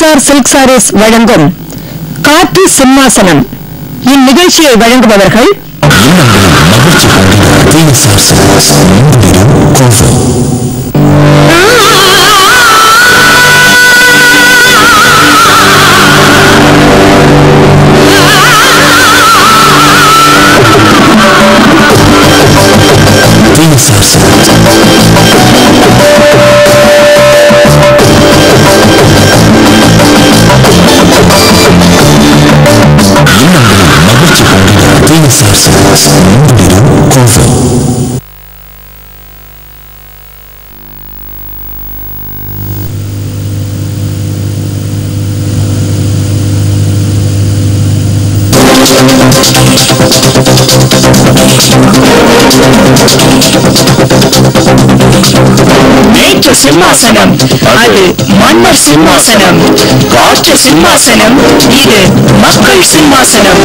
PSR silk saris வழங்கும் காற்று சிம்மாசனம் இந்நிகழ்ச்சியை வழங்குபவர்கள் இல்லங்களில் மகிழ்ச்சி பொங்கிட பிஎஸ்ஆர் சில்க்ஸ் முன்னிடம் கோவை பிஎஸ்ஆர் சில்க்ஸ் இல்லங்களில் மகிழ்ச்சி பொங்கிட பிஎஸ்ஆர் சில்க்ஸ் முன்னிடம் கோவை நேற்று சிம்மாசனம் அது மன்னர் சிம்மாசனம் காற்று சிம்மாசனம் இது மக்கள் சிம்மாசனம்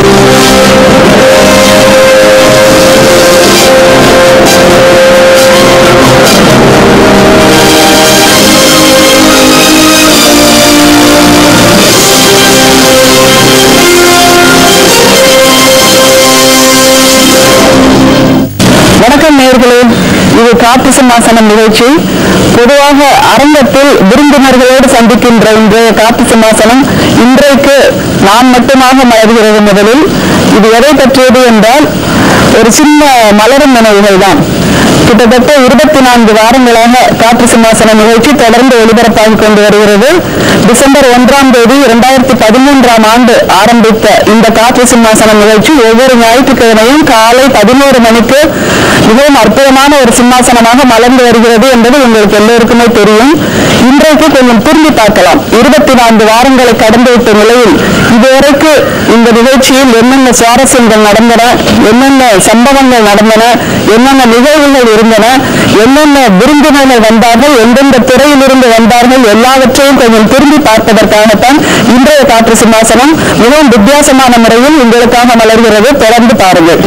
வணக்கம் நேர்களே இது காற்று சிம்மாசனம் நிகழ்ச்சி பொதுவாக அரங்கத்தில் விருந்தினர்களோடு சந்திக்கின்ற இன்றைய காற்று சிம்மாசனம் இன்றைக்கு நான் மட்டுமாக மலர்கிறது முதலில் இது எதை பற்றியது என்றால் ஒரு சின்ன மலரும் நினைவுகள் தான் கிட்டத்தட்ட இருபத்தி நான்கு வாரங்களாக காற்று சிம்மாசன நிகழ்ச்சி தொடர்ந்து ஒளிபரப்பாகி கொண்டு வருகிறது டிசம்பர் ஒன்றாம் தேதி இரண்டாயிரத்தி பதிமூன்றாம் ஆண்டு ஆரம்பித்த இந்த காற்று சிம்மாசனம் நிகழ்ச்சி ஒவ்வொரு ஞாயிற்றுக்கிழமையும் காலை பதினோரு மணிக்கு மிகவும் அற்புதமான ஒரு சிம்மாசனமாக மலர்ந்து வருகிறது என்பது உங்களுக்கு எல்லோருக்குமே தெரியும் இன்றைக்கு கொஞ்சம் திரும்பி பார்க்கலாம் இருபத்தி நான்கு வாரங்களை கடந்துவிட்ட நிலையில் இதுவரைக்கு இந்த நிகழ்ச்சியில் என்னென்ன சுவாரஸ்யங்கள் நடந்தன என்னென்ன சம்பவங்கள் நடந்தன என்னென்ன நிகழ்வுகள் இருந்தன என்னென்ன விருந்தினர்கள் வந்தார்கள் எந்தெந்த துறையிலிருந்து வந்தார்கள் எல்லாவற்றையும் கொஞ்சம் திரும்பி பார்ப்பதற்காகத்தான் இன்றைய காற்று சிம்மாசனம் மிகவும் வித்தியாசமான முறையில் உங்களுக்காக மலர்கிறது தொடர்ந்து பாருங்கள்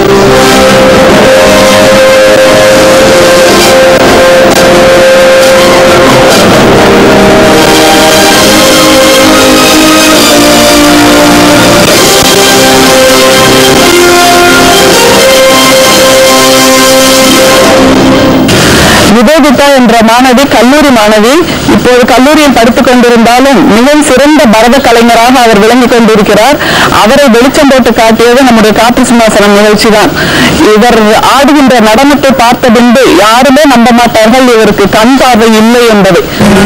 நிவேதிதா என்ற மாணவி கல்லூரி மாணவி இப்போது கல்லூரியில் படித்துக் கொண்டிருந்தாலும் மிகவும் சிறந்த பரத கலைஞராக அவர் விளங்கிக் கொண்டிருக்கிறார் அவரை வெளிச்சம் போட்டு காட்டியது நம்முடைய காற்று சிம்மாசனம் நிகழ்ச்சி தான் இவர் ஆடுகின்ற நடனத்தை பார்த்த பின்பு யாருமே நம்ப மாட்டார்கள் இவருக்கு கண் பார்வை இல்லை என்பது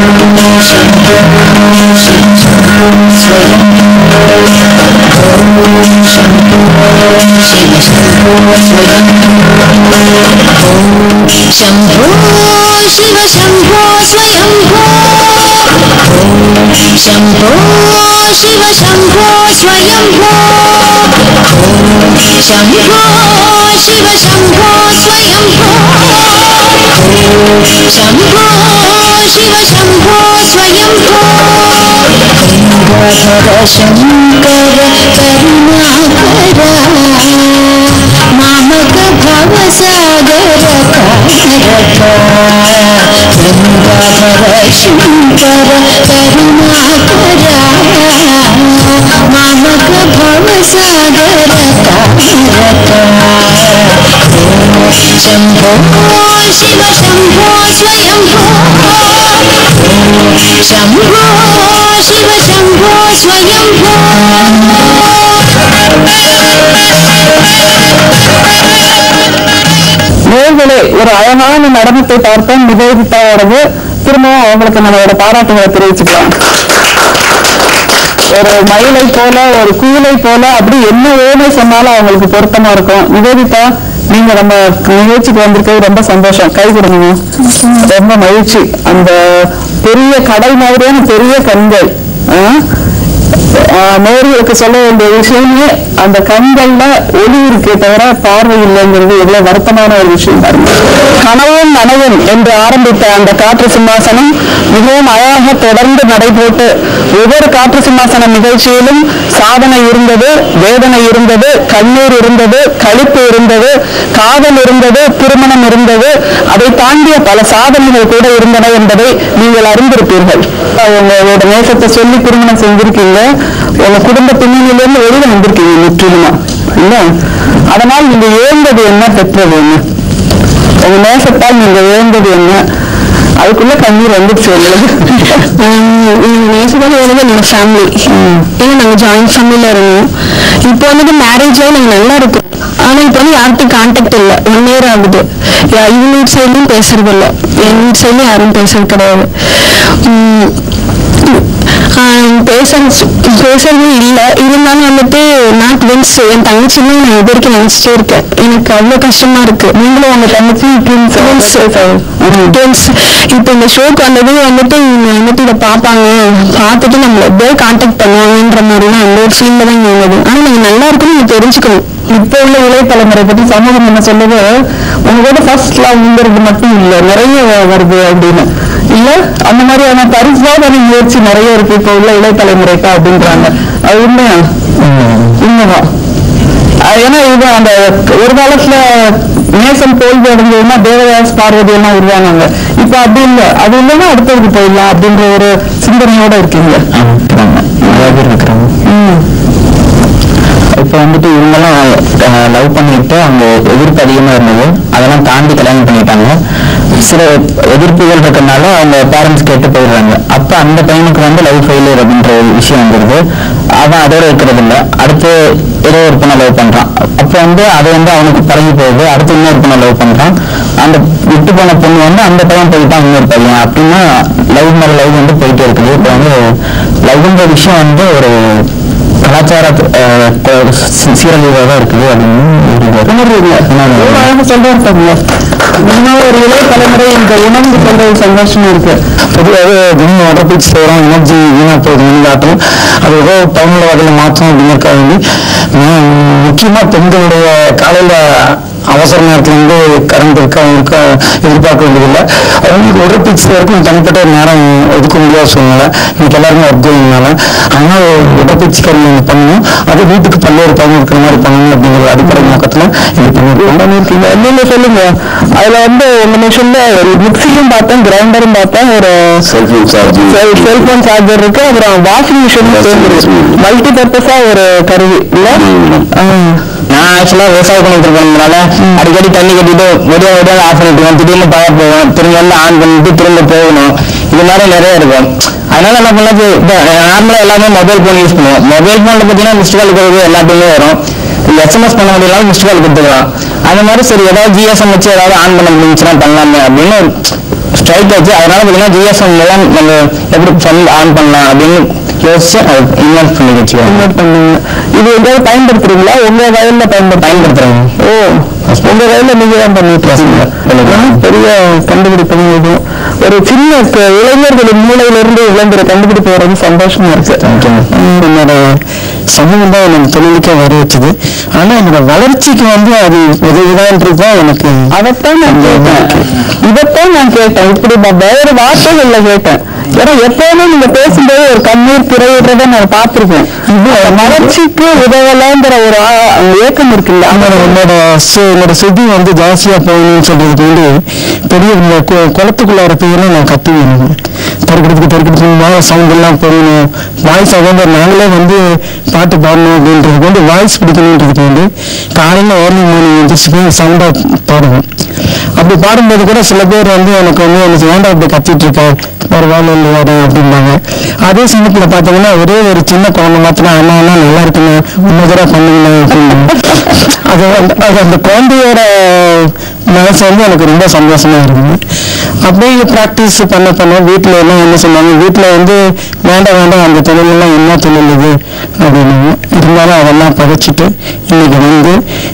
शम्भो शिव शम्भो स्वयम्भो शम्भो शिव शम्भो स्वयम्भो शम्भो शिव शम्भो स्वयम्भो शम्भो शिव शम्भो स्वयम्भो गङ्गाधर शङ्कर करुणाकरा मामक भवसागर कारका गङ्गाधर शङ्कर करुणाकरा मामक भवसागर कारका शम्भो शिव शम्भो स्वयम्भो शम्भो शिव शम्भो स्वयम्भो நேர்களே ஒரு அழகான நடனத்தை பார்த்தோம் நிவேதிதாவோடது திரும்பவும் அவங்களுக்கு நம்மளோட பாராட்டுகளை தெரிவிச்சுக்கலாம் ஒரு மயிலை போல ஒரு குயிலை போல அப்படி என்ன வேலை சொன்னாலும் அவங்களுக்கு பொருத்தமா இருக்கும் நிவேதிதா நீங்க நம்ம நிகழ்ச்சிக்கு வந்திருக்கிறது ரொம்ப சந்தோஷம் கை கொடுங்க ரொம்ப மகிழ்ச்சி அந்த பெரிய கடல் மாதிரியான பெரிய கண்கள் ஆ? ஆஹ் நேயர்களுக்கு சொல்ல வேண்டிய விஷயமே அந்த கண்கள்ல ஒளி இருக்கே தவிர பார்வை இல்லைங்கிறது எவ்வளவு வருத்தமான ஒரு விஷயம் பாருங்க கனவும் நனவும் என்று ஆரம்பித்த அந்த காற்று சிம்மாசனம் மிகவும் அழகாக தொடர்ந்து நடைபோட்டு ஒவ்வொரு காற்று சிம்மாசனம் நிகழ்ச்சியிலும் சாதனை இருந்தது வேதனை இருந்தது கண்ணீர் இருந்தது களிப்பு இருந்தது காதல் இருந்தது திருமணம் இருந்தது அதை தாண்டிய பல சாதனைகள் கூட இருந்தன என்பதை நீங்கள் அறிந்திருப்பீர்கள் உங்களோட நேசத்தை சொல்லி திருமணம் செஞ்சிருக்கீங்க உங்க குடும்ப பின்னணியிலிருந்து வெளியில வந்திருக்கீங்க முற்றிலுமா இல்ல அதனால் நீங்க இழந்தது என்ன பெற்றது என்ன உங்க நேசத்தால் நீங்க இழந்தது என்ன அதுக்குள்ள கண்ணீர் வந்துருச்சு நேசமாக வந்து நம்ம ஃபேமிலி ஏன்னா நாங்கள் ஜாயிண்ட் ஃபேமிலியில் இருந்தோம் இப்போ வந்துட்டு மேரேஜாக நாங்கள் நல்லா இருக்கோம் ஆனால் இப்போ வந்து யார்கிட்டையும் கான்டாக்ட் இல்லை ஒன் இயர் ஆகுது யா- இவங்க சைட்லையும் பேசுறது இல்லை எங்க சைட்லையும் யாரும் பேசுறது கிடையாது உம், ஆஹ் பேசுறது பேசுறதும் இல்லை இருந்தாலும் வந்துட்டு நான் ட்வின்ஸ் என் தங்கச்சின்னு நான் இது வரைக்கும் நினைச்சிட்டே இருக்கேன் எனக்கு அவ்வளோ கஷ்டமா இருக்கு நீங்களும் உங்க தங்கச்சி ட்வின்ஸ் ட்வின்ஸ் இப்போ இந்த ஷோக்கு வந்தது வந்துட்டு இவங்க வந்துட்டு இதை பார்ப்பாங்க பார்த்துட்டு நம்மள எப்படியோ கான்டாக்ட் பண்ணுவாங்கன்ற மாதிரிலாம் அந்த ஒரு ஃபீல்ல தான் இங்க இருந்தது ஆனால் நீங்கள் நல்லா இருக்குன்னு நீங்க தெரிஞ்சுக்கணும் இப்ப உள்ள இளைய தலைமுறை பத்தி சமூகம் என்ன சொல்லுது உங்களோட ஃபர்ஸ்ட் லவ்ங்கிறது மட்டும் இல்ல நிறைய வருது அப்படின்னு இல்ல அந்த மாதிரியான பரிசாதனை முயற்சி நிறைய இருக்கு இப்ப உள்ள இளைய தலைமுறைக்கு அப்படின்றாங்க அது உண்மையா உண்மைதான் அஹ் ஏன்னா இது அந்த ஒரு காலத்துல நேசம் தோல்வி அடைஞ்சதுன்னா தேவதாஸ் பார்வதி எல்லாம் உருவானாங்க இப்ப அப்படி இல்ல அது இல்லைன்னா அடுத்ததுக்கு போயிடலாம் அப்படின்ற ஒரு சிந்தனையோட இருக்கீங்க நிறைய பேர் இருக்கிறாங்க ம் இப்போ வந்துட்டு இவங்கெல்லாம் லவ் பண்ணிட்டு அவங்க எதிர்ப்பு அதிகமாக இருந்தது அதெல்லாம் தாண்டி கல்யாணம் பண்ணிட்டாங்க சில எதிர்ப்புகள் இருக்கறனால அவங்க பேரண்ட்ஸ் கேட்டு போயிடுறாங்க அப்போ அந்த பையனுக்கு வந்து லவ் ஃபெயிலியர் அப்படின்ற ஒரு விஷயம் வந்துடுது அவன் அதோட இருக்கிறது இல்ல அடுத்து ஏதோ ஒரு பொண்ணை லவ் பண்றான் அப்போ வந்து அது வந்து அவனுக்கு பழகி போகுது அடுத்து இன்னொரு பொண்ணை லவ் பண்றான் அந்த விட்டு போன பொண்ணு வந்து அந்த பையன் போயிட்டான் இன்னொரு பையன் அப்படின்னா லவ் மேல லவ் வந்து போயிட்டே இருக்குது இப்போ வந்து லவ்ன்ற விஷயம் வந்து ஒரு கலாச்சார அஹ், கொ- சி- சீரழிவாக தான் இருக்குது அப்படின்னு உணர்றீங்க எவ்வளவு அழகா சொல்றாரு பாருங்க இன்னும் ஒரு இளைய தலைமுறை இந்த உணர்ந்து சொல்றது சந்தோஷமா இருக்கு பொதுவாகவே குணம் உடற்பயிற்சி செய்கிறோம் எனர்ஜி வீணாக போகுதுன்னு காட்டும் அது ஏதோ பயனுள்ள வகையில் மாற்றம் அப்படிங்கிறக்காக வேண்டி முக்கியமாக பெண்களுடைய காலையில் அவசர நேரத்துல இருந்து கரண்ட் இருக்க அவங்களுக்கு எதிர்பார்க்க வேண்டியதில்லை அவங்களுக்கு உடற்பயிற்சி செய்யறதுக்கும் தனிப்பட்ட ஒரு நேரம் ஒதுக்க முடியாத சூழ்நிலை இன்னைக்கு எல்லாருமே ஒர்க் கோயிங்னால அதனால உடற்பயிற்சி கருவி ஒண்ணு பண்ணணும் அது வீட்டுக்கு பல்வேறு பயன் இருக்கிற மாதிரி பண்ணணும் அப்படிங்கிற அடிப்படை நோக்கத்தில் இது பண்ணியிருக்கோம் பண்ணிருக்கீங்க நீங்க சொல்லுங்க அதுல வந்து உங்க மிஷின்ல ஒரு மிக்சியும் பார்த்தேன் கிரைண்டரும் பார்த்தேன் ஒரு செல்போன் சார்ஜிங் செல்போன் சார்ஜர் இருக்கு அப்புறம் வாஷிங் மிஷின் மல்டி பர்பஸா ஒரு கருவி இல்ல ஆ. நான் ஆக்சுவலாக விவசாயம் பண்ணிட்டு இருக்கறதுனால அடிக்கடி தண்ணி கட்டிட்டு முடிய முடிய ஆஃப் பண்ணிட்டுருவோம் திடீர்னு பவர் போவோம் திரும்ப வந்து ஆன் பண்ணிட்டு திரும்ப போகணும் இது மாதிரி நிறைய இருக்கும் அதனால என்ன பண்ணது இப்போ நார்மலாக எல்லாமே மொபைல் ஃபோன் யூஸ் பண்ணுவோம் மொபைல் ஃபோனில் பார்த்தீங்கன்னா மிஸ்ட் கால் இருக்கிறது எல்லாத்தையுமே வரும் எஸ்எம்எஸ் பண்ண முடியலாம் மிஸ்ட் கால் கொடுத்துக்கலாம் அந்த மாதிரி சரி ஏதாவது ஜிஎஸ்எம் வச்சு ஏதாவது ஆன் பண்ண முடிஞ்சுன்னா பண்ணலாமே அப்படின்னு ஸ்ட்ரைக் ஆச்சு அதனால பார்த்தீங்கன்னா ஜிஎஸ்எம் மூலம் நம்ம எப்படி ஃபோன் ஆன் பண்ணலாம் அப்படின்னு யோசிச்சு அதை இன்வெஸ்ட் பண்ணி வச்சுக்கோங்க Convert பண்ணுங்க இது எங்கேயாவது பயன்படுத்துறீங்களா உங்க வயல்ல பயன்படுத்த பயன்படுத்துறேன் ஓ உங்க வயல்ல நீங்க தான் பண்ணிட்டு இருக்கீங்க ஆ, பெரிய கண்டுபிடிப்பு இது ஒரு சின்ன க- இளைஞர்களின் மூளையில இருந்து விளம்பர கண்டுபிடிப்பு வர்றது சந்தோஷமா இருக்கு ம், என்னோட சமூகம் தான் எனக்கு தொழிலுக்கே வர வச்சது ஆனா என்னோட வளர்ச்சிக்கு வந்து அது உதவிதான்றது தான் எனக்கு அதைத்தான் நான் கேட்டேன் இதைத்தான் நான் கேட்டேன் இப்படி நான் வேற வார்த்தைகள்ல கேட்டேன் ஏன்னா எப்பவுமே நீங்க பேசும்போது ஒரு கண்ணீர் திரையிடுறத நான் பார்த்திருக்கேன் இது வளர்ச்சிக்கு உதவலாங்கிற ஒரு ஆ- ஏக்கம் இருக்குல்ல ஆனா என்னோட சு- என்னோட சுத்தி வந்து ஜாஸ்தியா போகணும்னு சொல்றதுக்கு வந்து பெரிய இந்த கு- குளத்துக்குள்ளார போயெல்லாம் நான் கத்தி தருக்கிறதுக்கு தருக்கிறதுக்கு சவுண்ட் எல்லாம் போடணும் வாய்ஸ் வந்து நாங்களே வந்து பாட்டு பாடணும் அப்படின்றதுக்கு வந்து வாய்ஸ் பிடிக்கணுன்றதுக்கு வந்து காலையில் ஏர்லி மார்னிங் வந்து சவுண்டாக பாடுவேன் அப்படி பாடும்போது கூட சில பேர் வந்து எனக்கு வந்து எனக்கு ஏன்டா இப்படி கத்திட்டு இருக்க வேற வேலை இல்லையா அப்படிம்பாங்க அதே சமயத்தில் பார்த்தீங்கன்னா ஒரே ஒரு சின்ன குழந்தை மாத்திரம் அண்ணா அண்ணா நல்லா இருக்குங்க உண்மைதரா பண்ணுங்க அப்படின்னாங்க அது வந்து- அது அந்த குழந்தையோட மனசு வந்து எனக்கு ரொம்ப சந்தோஷமா இருக்குது அப்படியே ப்ராக்டிஸ் பண்ண பண்ண வீட்டில் எல்லாம் என்ன சொன்னாங்க வீட்டில் வந்து வேண்டாம் வேண்டாம் அந்த தொழிலெல்லாம் என்ன தொழில் இது அப்படின்னாங்க இருந்தாலும் அதெல்லாம் பகைச்சிட்டு இன்னைக்கு வந்து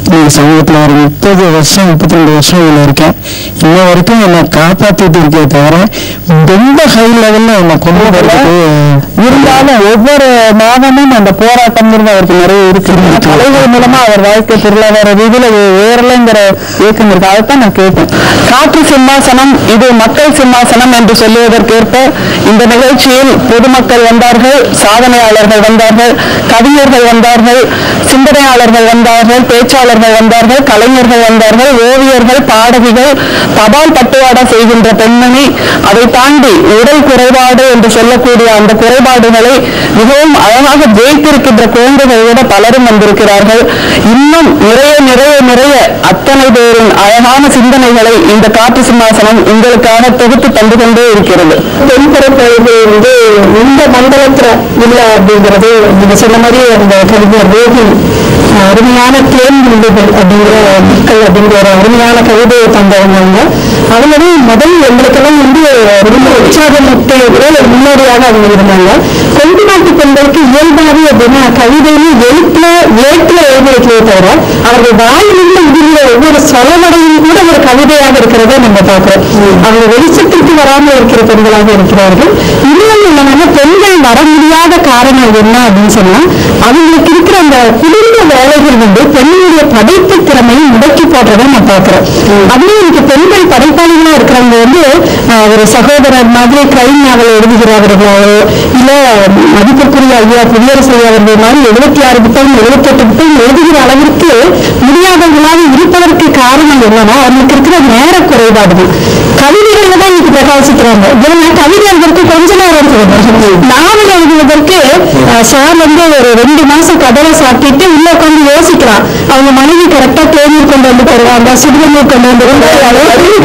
இன்னைக்கு சமூகத்தில் ஒரு முப்பது வருஷம் முப்பத்தி ரெண்டு வருஷம் இதில் இருக்கேன் இன்ன வரைக்கும் என்னை காப்பாற்றிட்டு இருக்கே தவிர ரொம்ப ஹை லெவலில் என்னை கொண்டு போகிறதுக்கு இருந்தாலும் ஒவ்வொரு மாதமும் அந்த போராட்டம்ங்கிறது அவருக்கு நிறைய இருக்கு கலைகள் மூலமா அவர் வாழ்க்கை பொருளாதார ரீதியில உயரலைங்கிற இயக்கம் இருக்கு அதைத்தான் நான் கேட்டேன் காற்று சிம்மாசனம் இது மக்கள் சிம்மாசனம் என்று சொல்லுவதற்கேற்ப இந்த நிகழ்ச்சியில் பொதுமக்கள் வந்தார்கள் சாதனையாளர்கள் வந்தார்கள் கவிஞர்கள் வந்தார்கள் சிந்தனையாளர்கள் வந்தார்கள் பேச்சாளர்கள் வந்தார்கள் கலைஞர்கள் வந்தார்கள் ஓவியர்கள் பாடகிகள் தபால் பட்டுவாடா செய்கின்ற பெண்மணி அதை தாண்டி உடல் குறைபாடு என்று சொல்லக்கூடிய அந்த குறைபாடுகளை மிகவும் அழகாக ஜெயித்திருக்கின்ற குழந்தைகள் விட பலரும் வந்திருக்கிறார்கள் இன்னும் நிறைய நிறைய நிறைய அத்தனை பேரின் அழகான சிந்தனைகளை இந்த காற்று சிம்மாசனம் உங்களுக்காக தொகுத்து தந்து கொண்டே இருக்கிறது தென்புறப்பொழுது வந்து இந்த மண்டலத்துல இல்ல அப்படிங்கிறது நீங்க சொன்ன மாதிரி அந்த கவிஞர் ரோஹி அருமையான தேன் விழுதுகள் அப்படிங்கிற மக்கள் அப்படிங்கிற ஒரு அருமையான கவிதையை தந்தவங்க அவங்க அவங்களுடைய முதல் எங்களுக்கெல்லாம் வந்து ரொம்ப உற்சாகமூட்ட முன்னோடியாக அவங்க இருந்தாங்க கொங்கு நாட்டு பெண்களுக்கு இயல்பாகவே அப்படின்னா கவிதையிலும் எழுத்துல ஏட்டுல எழுதி வைக்கவே தவிர அவர்கள் வாயிலிருந்து உதிர்ந்த ஒவ்வொரு சொலவடையும் கூட ஒரு கவிதையாக இருக்கிறத நம்ம பார்க்கிறோம் அவங்க வெளிச்சத்திற்கு வராமல் இருக்கிற பெண்களாக இருக்கிறார்கள் இன்னும் என்னன்னா பெண்கள் வர முடியாத காரணம் என்ன அப்படின்னு சொன்னா அவங்களுக்கு இருக்கிற அந்த குடும்ப வேலைகள் வந்து பெண்களுடைய படைப்பு திறமையை முடக்கி போடுறதை நான் பார்க்கிறேன் அதுலயும் எனக்கு பெண்கள் படைப்பாளிகளா இருக்கிறவங்க வந்து ஆஹ், ஒரு சகோதரர் மாதிரி கிரைம் நாவல் எழுதுகிறவர்களோ இல்ல மதிப்பிற்குரிய ஐயா குடியரசு ஐயா அவர்கள் மாதிரி எழுபத்தி ஆறு புத்தகம் எழுபத்தி எட்டு புத்தகம் எழுதுகிற அளவிற்கு முடியாதவங்களாக இருப்பதற்கு காரணம் என்னன்னா அவங்களுக்கு இருக்கிற நேர குறைபாடு தான் கவிதைகள்ல தான் இன்னைக்கு பிரகாசிக்கிறாங்க ஏன்னா கவிதை எழுதுறதுக்கு கொஞ்ச நேரம் இருக்குது நாவல் எழுதுவதற்கு ஆஹ், சார் வந்து ஒரு ரெண்டு மாசம் கடலை சாப்பிட்டுட்டு உள்ள உட்காந்து யோசிக்கலாம் அவங்க மனைவி கரெக்டா தேநீர் கொண்டு வந்து தருவாங்க சுடுதண்ணீர் கொண்டு வந்து தருவாங்க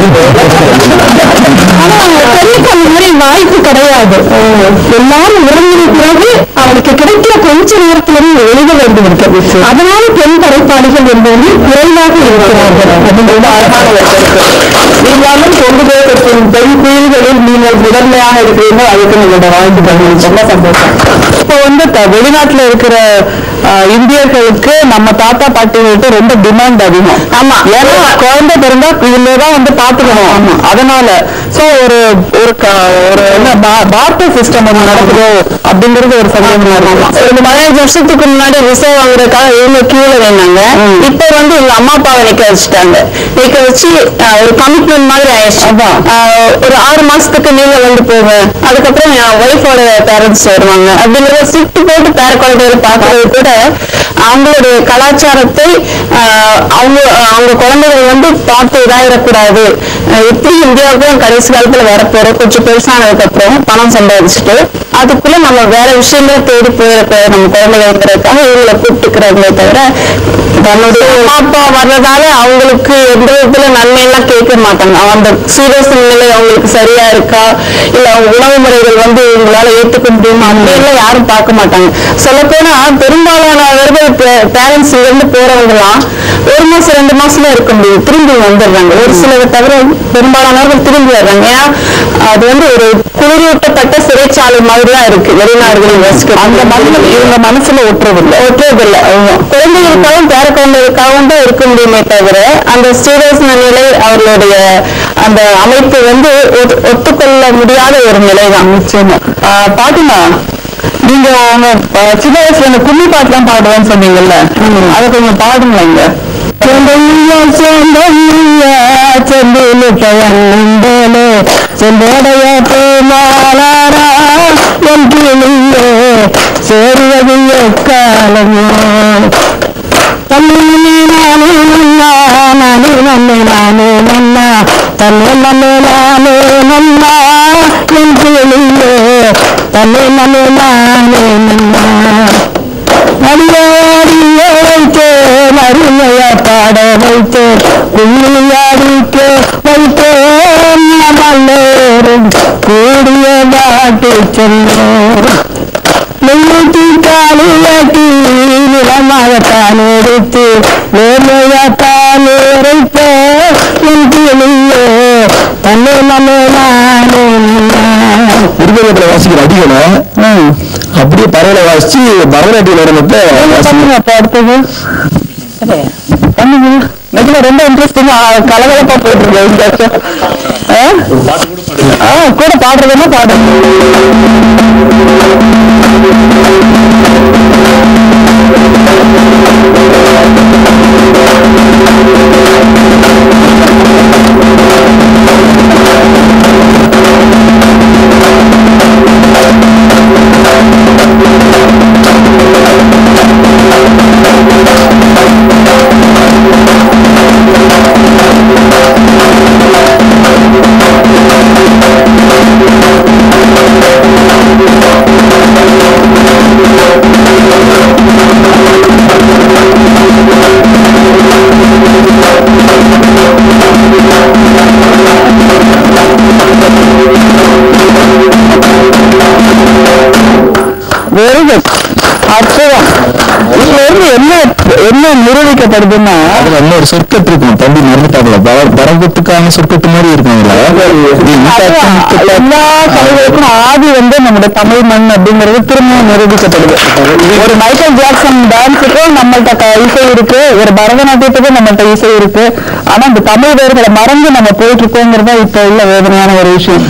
ஆனா பெண்ணுக்கு அந்த மாதிரி வாய்ப்பு கிடையாது எல்லாரும் உறங்கின பிறகு அவளுக்கு கிடைக்கிற கொஞ்ச நேரத்திலும் எழுத வேண்டும் இருக்கு அதனால பெண் படைப்பாளிகள் என்பது குறைவாக இருக்கிறார்கள் அப்படிங்கிறது அழகான ஒரு கருத்து இருந்தாலும் கொண்டு போய் பெண் குயில்களில் நீங்கள் முதன்மையாக இருக்கிறீர்கள் அதுக்கு உங்களோட வாழ்த்துக்கள் ரொம்ப சந்தோஷம் இப்போ வந்து த- வெளிநாட்டுல இருக்கிற ஆஹ், இந்தியர்களுக்கு நம்ம தாத்தா பாட்டிகளுக்கு ரொம்ப டிமாண்ட் அதிகம் ஆமா ஏன்னா குழந்தை பிறந்தா இதுலதான் வந்து பாத்துக்கணும் ஆமா அதனால சோ ஒரு ஒரு க- ஒரு என்ன பார்ட்டர் சிஸ்டம் ஒண்ணு நடக்குதோ அப்படிங்கிறது ஒரு சந்தேகம் இருக்கும் ஒரு பதினஞ்சு வருஷத்துக்கு முன்னாடி விசா வாங்குறதுக்காக இவங்க கீழே வேணாங்க இப்ப வந்து எங்க அம்மா அப்பாவை நிக்க வச்சுட்டாங்க நிக்க வச்சு ஆஹ், ஒரு கமிட்மெண்ட் மாதிரி ஆயிடுச்சு ஆஹ், ஒரு ஆறு மாசத்துக்கு நீங்க வந்து போங்க அதுக்கப்புறம் என் ஒய்ஃபோட பேரண்ட்ஸ் வருவாங்க அப்படிங்கிற ஸ்விஃப்ட் போட்டு பேர குழந்தைகளை பார்க்கறது கூட அவங்களுடைய கலாச்சாரத்தை ஆஹ், அவங்க அவங்க குழந்தைகள் வந்து பார்த்து இதாயிடக்கூடாது ஆஹ், எப்படி இந்தியாவுக்கும் கடைசி காலத்துல வரப்போற கொஞ்சம் பெருசானதுக்கு அப்புறம் பணம் சம்பாதிச்சுட்டு அதுக்குள்ள நம்ம வேற விஷயங்கள தேடி போயிருக்க நம்ம குழந்தைகளுங்கிறதுக்காக இவங்களை கூப்பிட்டுக்கிறாங்களே தவிர தன்னுடைய அம்மா அப்பா வர்றதால அவங்களுக்கு எந்த விதத்துல நன்மை எல்லாம் கேட்க மாட்டாங்க அந்த சீரியஸ் நிலை அவங்களுக்கு சரியா இருக்கா இல்ல அவங்க உணவு முறைகள் வந்து இவங்களால ஏத்துக்க முடியுமா அப்படின்லாம் யாரும் பார்க்க மாட்டாங்க சொல்ல போனா பெரும்பாலானவர்கள் பேரண்ட்ஸ் இருந்து போறவங்கலாம் ஒரு மாசம் ரெண்டு மாசம் இருக்க முடியும் திரும்பி வந்துடுறாங்க ஒரு சிலரை தவிர பெரும்பாலானவர்கள் திரும்பி வர்றாங்க ஏன்னா அது வந்து ஒரு குளிரூட்டப்பட்ட சிறைச்சாலை மாதிரி தான் இருக்கு வெளிநாடுகளில் வசிக்க அந்த மனசுல இவங்க மனசுல ஒட்டுறதில்லை ஒட்டுறதில்லை அவங்க குழந்தைகளுக்காகவும் பேர குழந்தைகளுக்காகவும் தான் இருக்க முடியுமே தவிர அந்த ஸ்டீரியஸ் நிலை அவர்களுடைய அந்த அமைப்பு வந்து ஒத்து- ஒத்துக்கொள்ள முடியாத ஒரு நிலை தான் நிச்சயமா ஆஹ் பாட்டிமா நீங்க உங்க ஆஹ் சின்ன வயசுல இந்த கும்மி பாட்டுலாம் பாடுவேன்னு சொன்னீங்கல்ல அதை கொஞ்சம் பாடுங்களேங்க செந்தமியா செந்தமியா செந்திலு பயனுண்டலே செந்தோடைய பூமாலாரா என் கிளியே சேருவது எக்காலமோ தன்னே நானே நன்னா நானே நன்னே நானே நன்னா தன்னே நன்னே நானே நன்னா என் கிளியே தன்னே நன்னே நானே நன்னா அடியாடிய வைத்தேன் அருமைய பாட வைத்தேன் உள்ளியாடிக்க வைத்தேன் நம்மளோரும் கூடிய நாட்டு செல்லோம் நெய்யூட்டி காலியாட்டி நிலமாகத்தான் எடுத்து நேர்மையாத்தான் உரைத்த என் கிளியே தன்னை நம்ம நானே இருபதுல வாசிக்கிற அடிகளை அப்படியே பறவையில வாசிச்சு பரதநாட்டிய நடனத்தை வாசிக்கணும். அப்ப அடுத்தது பண்ணுங்க நிஜமா ரொம்ப இன்ட்ரெஸ்டிங்கா கலகலப்பா போயிட்டு இருக்கு இந்த வருஷம். ஆ? ஆ, கூட பாடுறதுன்னா பாடுங்க வெரி குட் அற்புதம் இதுல இருந்து என்ன என்ன நிரூபிக்கப்படுதுன்னா அதுல இன்னொரு சொற்கட்டு இருக்கும் தம்பி மறந்துட்டாங்களா பரம்பத்துக்கான சொற்கட்டு மாதிரி இருக்குங்களா அதுதான், எல்லா கலைகளுக்கும் ஆதி வந்து நம்முடைய தமிழ் மண் அப்படிங்கிறது திரும்பவும் நிரூபிக்கப்படுது ஒரு மைக்கேல் ஜாக்சன் டான்ஸுக்கும் நம்மள்ட்ட க- இசை இருக்கு ஒரு பரதநாட்டியத்துக்கும் நம்மள்ட்ட இசை இருக்கு ஆனா இந்த தமிழ் வேர்களை மறந்து நம்ம போயிட்டு இருக்கோங்கிறது தான் இப்ப உள்ள வேதனையான ஒரு விஷயம்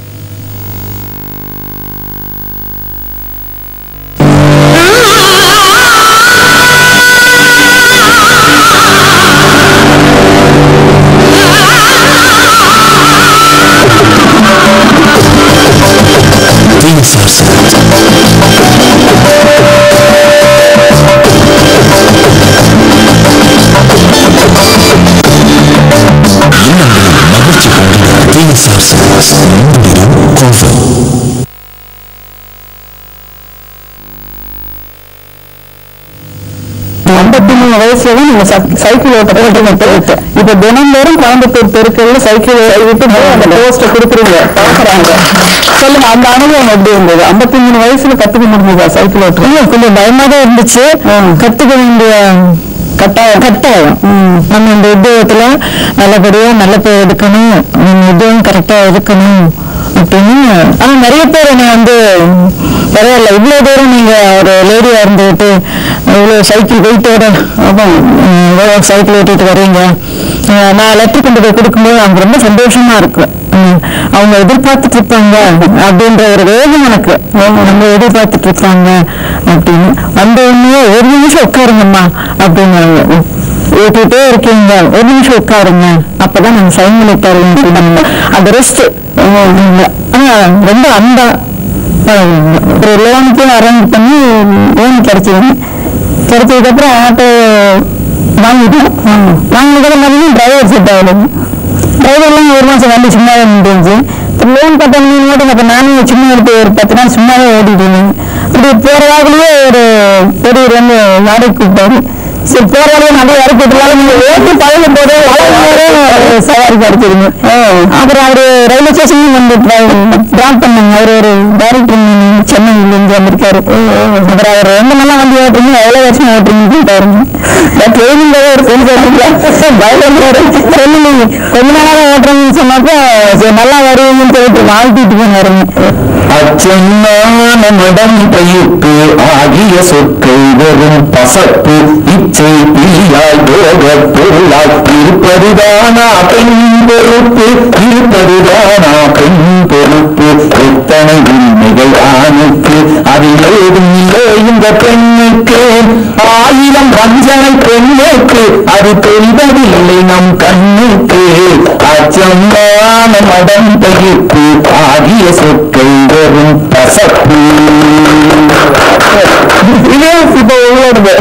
TSR Sound. எண்ணங்களில் மகிழ்ச்சி கொண்டிட TSR Sounds. முன்னிடும் கோவை ஐம்பத்தி மூணு வயசுல தான் நீங்க சை- சைக்கிள் ஓட்ட போட்டு இப்ப தினந்தோறும் கோயம்புத்தூர் தெருக்கள்ல சைக்கிள் விட்டு போய் அந்த போஸ்ட கொடுக்குறீங்க பாக்குறாங்க சொல்லுங்க அந்த அனுபவம் எப்படி இருந்தது ஐம்பத்தி மூணு வயசுல கத்துக்க முடிஞ்சதா சைக்கிள் ஓட்டுறது கொஞ்சம் பயமா தான் இருந்துச்சு கத்துக்க வேண்டிய கட்டாயம் கட்டாயம் நம்ம இந்த உத்தியோகத்துல நல்லபடியா நல்ல பேர் எடுக்கணும் உத்தியோகம் கரெக்டா இருக்கணும் அப்படின்னு ஆனா நிறைய பேர் என்னை வந்து பரவாயில்ல இவ்வளவு தூரம் நீங்க ஒரு லேடியா இருந்துகிட்டு இவ்வளவு சைக்கிள் வெயிட்டோட அதான் சைக்கிள் ஓட்டிட்டு வர்றீங்க அஹ் நான் லெட்டர் கொண்டு போய் கொடுக்கும்போது அவங்க ரொம்ப சந்தோஷமா இருக்கும் உம் அவங்க எதிர்பார்த்துட்டு இருப்பாங்க அப்படின்ற ஒரு வேகம் எனக்கு அவங்க நம்ம எதிர்பார்த்துட்டு இருப்பாங்க அப்படின்னு வந்த உடனே ஒரு நிமிஷம் உட்காருங்கம்மா அப்படின்னு ஓட்டிட்டே இருக்கீங்க ஒரு நிமிஷம் உட்காருங்க அப்பதான் நாங்க சைன் பண்ணி தருவோம் அப்படின்னு. அந்த ரெஸ்ட் ஆனா ரொம்ப அன்பா அஹ் ஒரு லோனுக்கு அரேஞ்ச் பண்ணி லோன் கிடைச்சது கிடைச்சதுக்கு அப்புறம் ஆட்டோ வாங்கிட்டோம் வாங்கினதுக்கு மறுபடியும் டிரைவர் செட் ஆகணும் டிரைவர்லாம் ஒரு மாசம் வண்டி சும்மாவே நின்றுச்சு லோன் கட்டணும் ஓட்டுங்க அப்ப நானும் சும்மா எடுத்து ஒரு பத்து நாள் சும்மாவே ஓட்டிட்டு இருந்தேன் அப்படி போற வாக்குலயே ஒரு பெரியவர் வந்து வாடகை கூப்பிட்டாரு சரி போற வழியை நிறைய இறக்கி விட்டுலாம் நீங்க ஓட்டி பழகும் போதே நேரம் சவாரி கிடைச்சிருங்க அப்புறம் அவரு ரயில்வே ஸ்டேஷன் வந்து டிராப் பண்ணாங்க அவர் ஒரு டைரக்டர் சென்னையில இருந்து வந்திருக்காரு அப்புறம் அவர் ரெண்டு நாளா வண்டி ஓட்டுறீங்க எவ்வளவு வருஷம் ஓட்டுறீங்கன்னு பாருங்க ட்ரெயினிங் ஒரு சொல்லுங்க கொஞ்ச நாளாக ஓட்டுறீங்கன்னு சொன்னாக்கா சரி, நல்லா வருவீங்கன்னு சொல்லிட்டு வாழ்த்திட்டு போனாருங்க அச்சமான மடம் பயிர்ப்பு ஆகிய சொற்கள் வெறும் பசப்பு இச்சை பிரியாய் போக பொருளாய் இருப்பதுதானா பெண் பொறுப்பு இருப்பதுதானா பெண் பொறுப்பு எத்தனை உண்மைகள் ஆணுக்கு அதில் ஏதும் இல்லை இந்த பெண்ணுக்கு ஆயிரம் வஞ்சனை பெண்ணுக்கு அது தெரிவதில்லை நம் கண்ணுக்கு அச்சமான மடம் பயிர்ப்பு ஆகிய சொற்கள் வெறும் பசப்பு இதே இப்போ உங்களோடது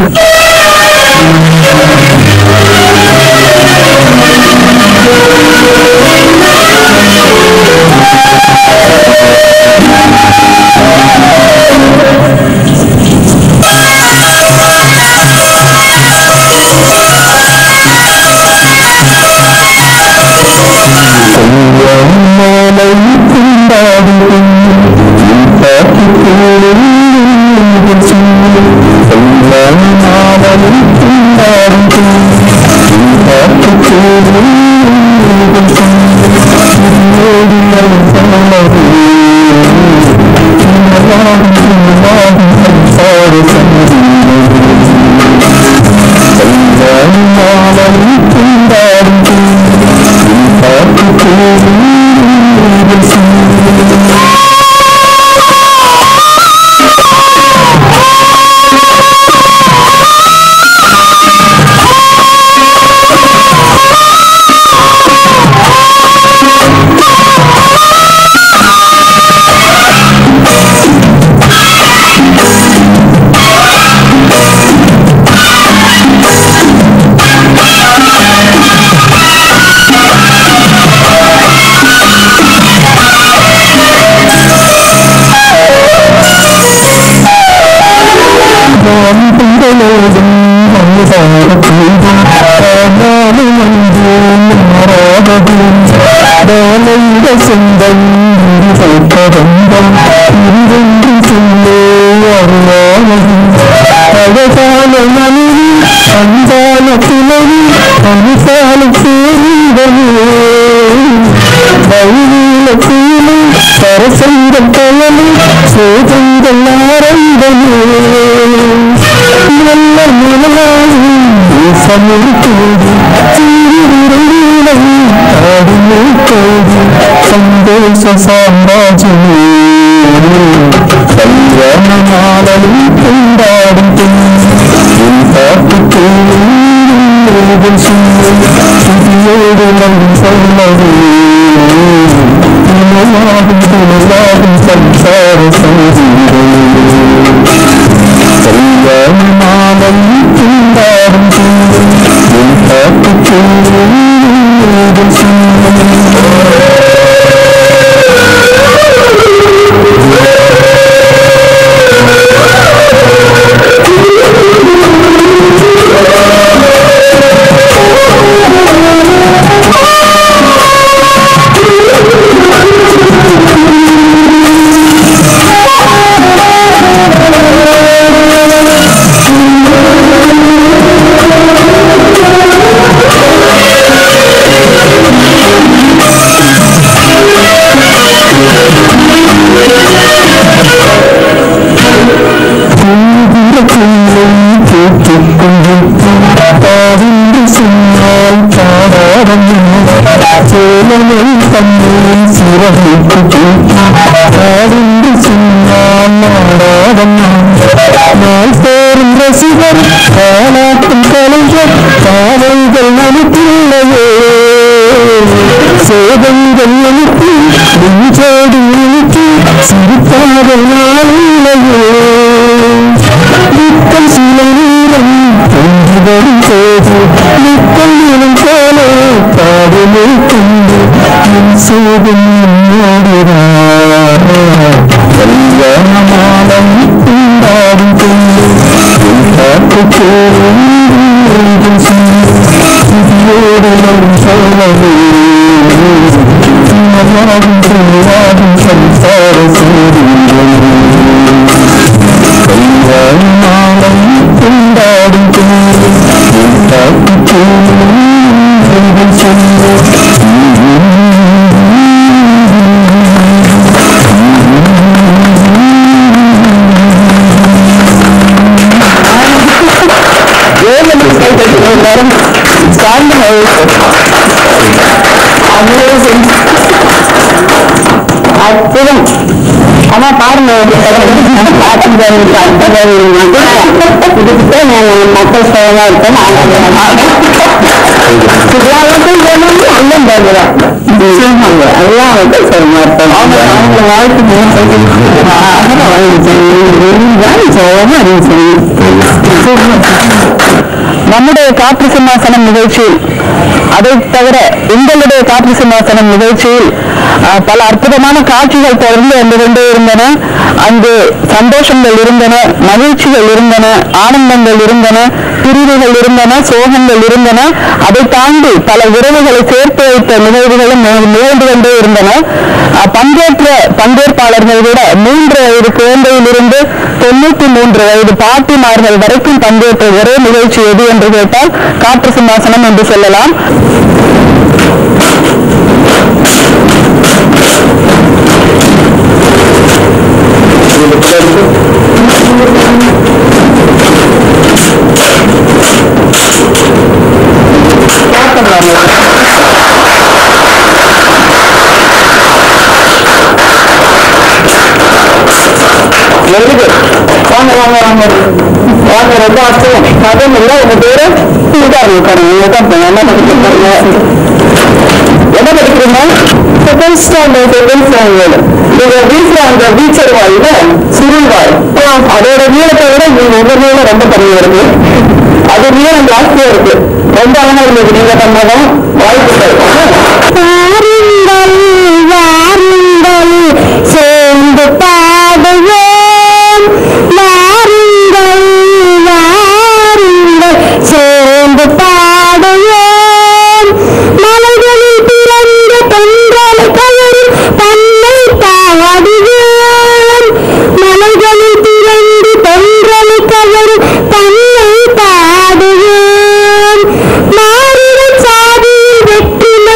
மாலை கொண்டாடும் தேச சாம்ராஜ்யமே கல்யாண நாளை கொண்டாடும் பெண் என் பாட்டுக்கு சிதியோடு நம் சொல்லவே இணையாகும் துணையாகும் சம்சார சங்கீதமே கல்யாண நாளை கொண்டாடும் பெண் என் பாட்டுக்கு ரசிகர் காலாட்டும் கலைஞர் காவல்கள் அனுப்பில்லையே சேதங்கள் எழுப்பி நெஞ்சோடு எழுப்பி சிரிக்காத நாளில்லையே நித்தம் சில நேரம் ஒன்று வரும் போது நித்தம் இனம் போல பாடலே கொண்டு என் சோகம் என்னோடுதான் கல்யாண மாலம் கொண்டாடும் கொண்டு என் காட்டு போரும் சிதியோடு நம் சோழமே மயாகும் திருவாகும் சம்சார சூரியன் கல்யாண மாலம் கொண்டாடும் கொண்டு என் காட்டு போரும் எல்லாரும் ஸ்டாண்ட் அமேசிங் அற்புதம் ஆனா பாருங்க இதுக்கிட்ட நான் மக்கள் சேவமா இருக்கேன் எல்லாம் பாக்குறேன் எல்லாம் மக்கள் சேவமா இருப்பேன் அவங்க வாழ்க்கை சேவமா இருந்துச்சு நம்முடைய காற்று சிம்மாசனம் நிகழ்ச்சியில் அதை தவிர எங்களுடைய காற்று சிம்மாசனம் நிகழ்ச்சியில் அஹ், பல அற்புதமான காட்சிகள் தொடர்ந்து வந்து கொண்டே இருந்தன அங்கு சந்தோஷங்கள் இருந்தன மகிழ்ச்சிகள் இருந்தன ஆனந்தங்கள் இருந்தன பிரிவுகள் இருந்தன சோகங்கள் இருந்தன அதை தாண்டி பல உறவுகளை சேர்த்து வைத்த நிகழ்வுகளும் நிக- நிகழ்ந்து கொண்டே இருந்தன அஹ், பங்கேற்ற பங்கேற்பாளர்கள் விட மூன்று வயது குழந்தையிலிருந்து தொண்ணூத்தி மூன்று வயது பாட்டிமார்கள் வரைக்கும் பங்கேற்ற ஒரே நிகழ்ச்சி எது என்று கேட்டால் காற்று சிம்மாசனம் என்று சொல்லலாம் வெரி குட் வாங்க வாங்க வாங்க வாங்க ரொம்ப அர்த்தம் அதுவும் இல்லை உங்க பேரு உட்காருங்க உட்காருங்க நீங்க தான் என்ன படிக்கிறீங்க என்ன படிக்கிறீங்க செகண்ட் ஸ்டாண்டர்ட் செகண்ட் ஸ்டாண்டர்ட் நீங்க வீட்டுல அந்த வீச்சர் வாயில சுருள் வாய் அதோட நீளத்தை விட நீங்க உங்க நீளம் ரொம்ப கம்மியா இருக்கு அது நீளம் ஜாஸ்தியா இருக்கு ரொம்ப அழகா இருந்தது நீங்க பண்ணதும் வாழ்த்துக்கள் வாருங்கள் வாருங்கள் சேர்ந்து பாடுவோம் வாருங்கள் வாருங்கள் சேர்ந்து பாடுவோம் மலைகளில் பிறந்த பெண்களை கவரும் தன்னை பாடுவோம் மலைகளில் பிறந்து பெண்களை கவரும் தன்னை பாடுவோம் மாறிட சாதியில் வெற்றி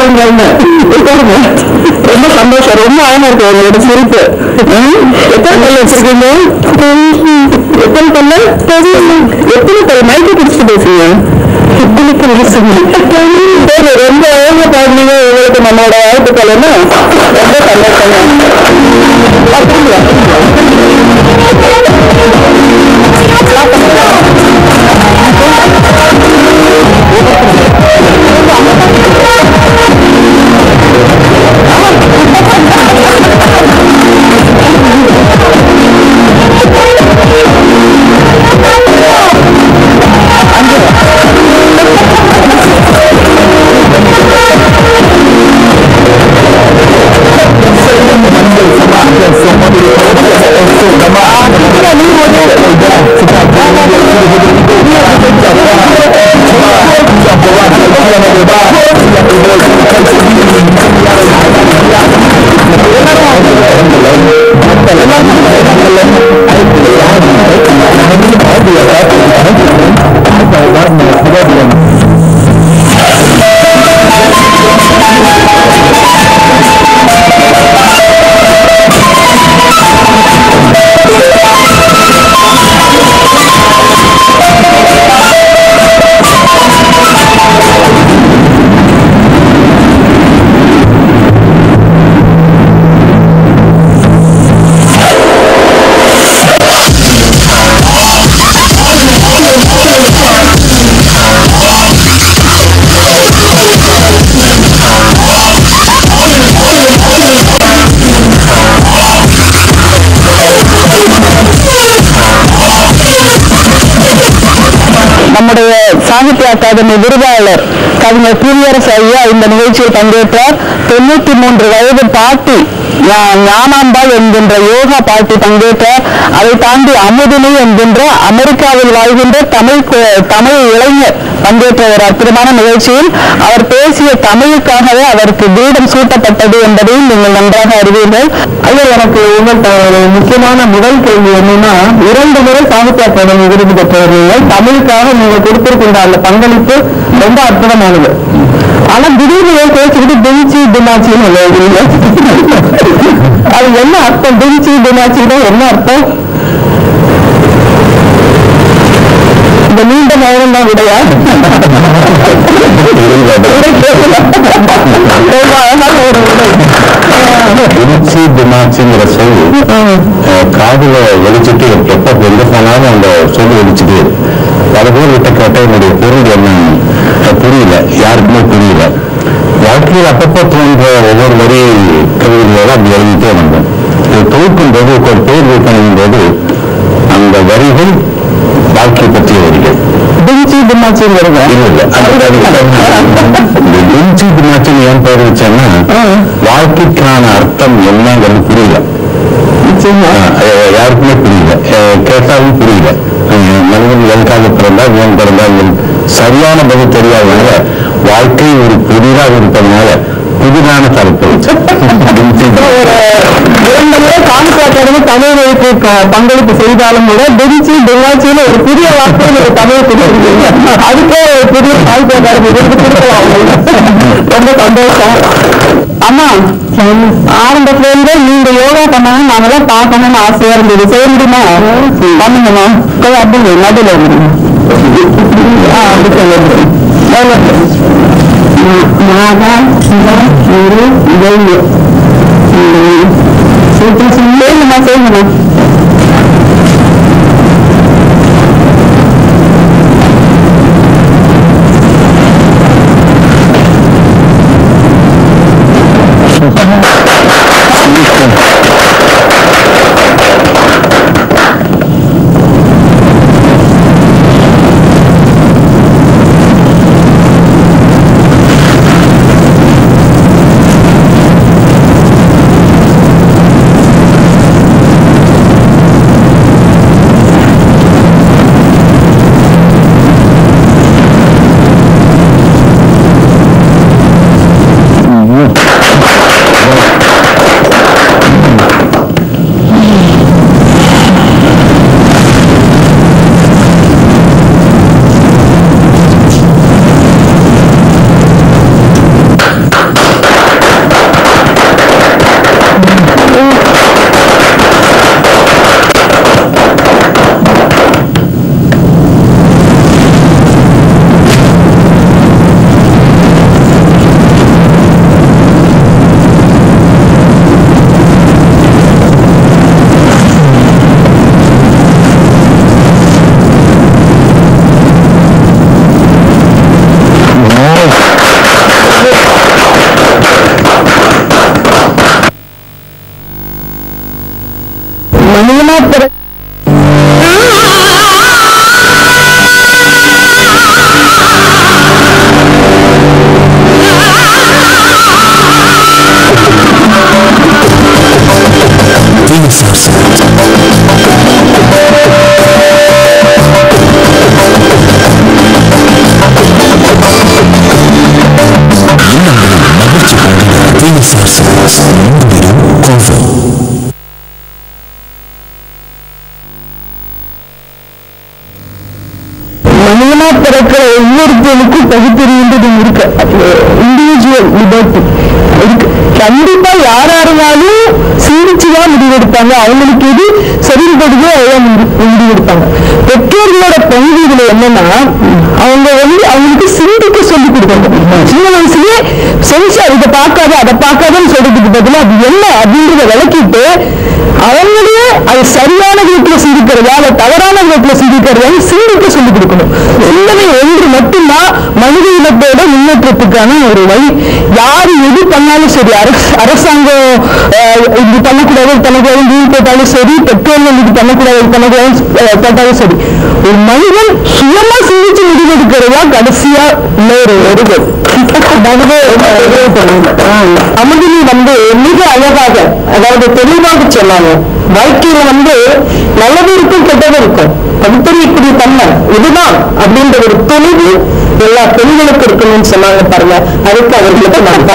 பாருங்க உட்காருங்க ரொம்ப சந்தோஷம் ரொம்ப ஆழமா இருக்கு உங்களோட சிரிப்பு ம்? எத்தனை பல்லு வச்சிருக்கீங்க எத்தனை பல்லு எத்தனை பல்லு மைக்கு பிடிச்சிட்டு பேசுங்க சரி ரொம்ப அழகா பாடுனீங்க உங்களுக்கு நம்மளோட வாழ்த்துக்கள் என்ன ரொம்ப சந்தோஷங்க அப்படிங்களா நம்முடைய சாகித்ய அகாதமி விருதாளர் கவிஞர் புவியரசு ஐயா இந்த நிகழ்ச்சியில் பங்கேற்றார் தொண்ணூத்தி மூன்று வயது பாட்டி ஞா- ஞானாம்பாள் என்கின்ற யோகா பாட்டி பங்கேற்றார் அதை தாண்டி அமுதினி என்கின்ற அமெரிக்காவில் வாழ்கின்ற தமிழ் கு- தமிழ் இளைஞர் பங்கேற்ற ஒரு அற்புதமான நிகழ்ச்சியில் அவர் பேசிய தமிழுக்காகவே அவருக்கு கிரீடம் சூட்டப்பட்டது என்பதையும் நீங்கள் நன்றாக அறிவீர்கள் ஐயா எனக்கு உங்கள்கிட்ட ஒரு முக்கியமான முதல் கேள்வி என்னன்னா இரண்டு முறை சாகித்ய அகாடமி விருது பெற்றவர்கள் தமிழுக்காக நீங்க கொடுத்திருக்கின்ற அந்த பங்களிப்பு ரொம்ப அற்புதமானது ஆனா திடீர்னு ஏன் பேசிக்கிட்டு தின்ச்சி தினாச்சின்னு எழுதுறீங்க அது என்ன அர்த்தம் தின்ச்சி தினாச்சின்னா என்ன அர்த்தம் இந்த நீண்ட நேரம் தான் விடையா ரொம்ப அழகான ஒரு விடை திருச்சி திமாச்சிங்கிற சொல் அஹ், காதுல ஒலிச்சுட்டு எப்ப எங்க போனாலும் அந்த சொல் ஒலிச்சுட்டு பல பேர் கிட்ட கேட்ட என்னுடைய பொருள் என்னன்னு அஹ், புரியல யாருக்குமே புரியல வாழ்க்கையில் அப்பப்போ தோன்ற ஒவ்வொரு வரி கவிதைகளோட அப்படி எழுதிட்டே வந்தேன் இது தொகுக்கும் போது ஒரு பேர் வைக்கணும் போது அந்த வரிகள் வாழ்க்கை பற்றிய வரிகள் தின்ச்சி தினாச்சிங்கிறத இல்ல இல்ல அந்த கவிதை இந்த இன்ச்சி திமாச்சின்னு ஏன் பேர் வச்சேன்னா வாழ்க்கைக்கான அர்த்தம் என்னங்கிறது புரியல ஆஹ் அஹ் யாருக்குமே புரியல அஹ் கேட்டாலும் புரியல அஹ் மனிதன் எதுக்காக பிறந்தா ஏன் பிறந்தா ஏன் சரியான பதில் தெரியாதனால வாழ்க்கை ஒரு புதிதாக இருப்பதனால புதிதான தலைப்பு வச்சேன். ஒரு இரண்டு முறை காங்கிரஸ் அகாடமி தமிழ் மொழிக்கு க- பங்களிப்பு செய்தாலும் கூட தின்ச்சி தினாச்சின்னு ஒரு புதிய வார்த்தை நீங்க தமிழ் கொடுத்துருக்கீங்க அதுக்கே ஒரு புதிய சாகித்ய அகாடமி விருது கொடுக்கலாம் உங்களுக்கு. ரொம்ப சந்தோஷம் அம்மா ஆரம்பத்துல இருந்தே நீங்க யோகா பண்ணணும் நாங்களாம் பார்க்கணும்னு ஆசையா இருந்தது செய்ய முடியுமா பண்ணுங்கம்மா போய் அப்படி நடுவில் இருங்க ஆ அப்படி சொல்லுங்க எவ்வளவு? மாதா சிவா குரு தெய்வம் செய்யுங்கம்மா செய்யுங்கம்மா மனிதனா பிற Phoenix Sound. மகிழ்ச்சி கொண்ட Phoenix Sounds. நண்பரும் கோபம் மனிதனா பிறக்கிற ஒவ்வொருத்தனுக்கும் பகுத்தறிவுன்றது இருக்கு இண்டிவிஜுவல் லிபர்ட்டி இருக்கு கண்டிப்பா யாரா இருந்தாலும் சிந்திச்சுதான் முடிவெடுப்பாங்க அவங்களுக்கு எது சரிபடுதோ அதான் முடிவெடுப்பாங்க பெற்றோர்களோட பங்கு இதுல என்னன்னா அவங்க வந்து அவங்களுக்கு சிந்திக்க சொல்லி கொடுப்பாங்க சின்ன வயசுலயே சென்சா இதை பார்க்காத அதை பார்க்காதன்னு சொல்றதுக்கு பதிலா அது என்ன அப்படின்றத விளக்கிட்டு அவங்களே அது சரியான விதத்துல சிந்திக்கிறதா இல்ல தவறான விதத்துல சிந்திக்கிறதா சிந்திக்க சொல்லி கொடுக்கணும் சிந்தனை ஒன்று மட்டும்தான் மனித இனத்தோட முன்னேற்றத்துக்கான ஒரு வழி யாரு எது பண்ணாலும் சரி அரசு அரசாங்கம் அஹ், இது பண்ணக்கூடாது இது பண்ணக்கூடாது லீவ் போட்டாலும் சரி பெட்ரோல் இது பண்ணக்கூடாது இது பண்ணக்கூடாது போட்டாலும் சரி ஒரு மனிதன் சுயமா சிந்திச்சு முடிவெடுக்கிறதா கடைசியா இன்னொரு ஒரு அமுதினி வந்து மிக அழகாக அதாவது தெளிவாக சொன்னாங்க வாழ்க்கையில வந்து நல்லது இருக்கும் கெட்டது இருக்கும் பகுத்தறியக்கூடிய தன்மை இதுதான் அப்படின்ற ஒரு தெளிவு எல்லா பெண்களுக்கும் இருக்கணும்னு சொன்னாங்க பாருங்க அதுக்கு அவர்களுக்கு நான்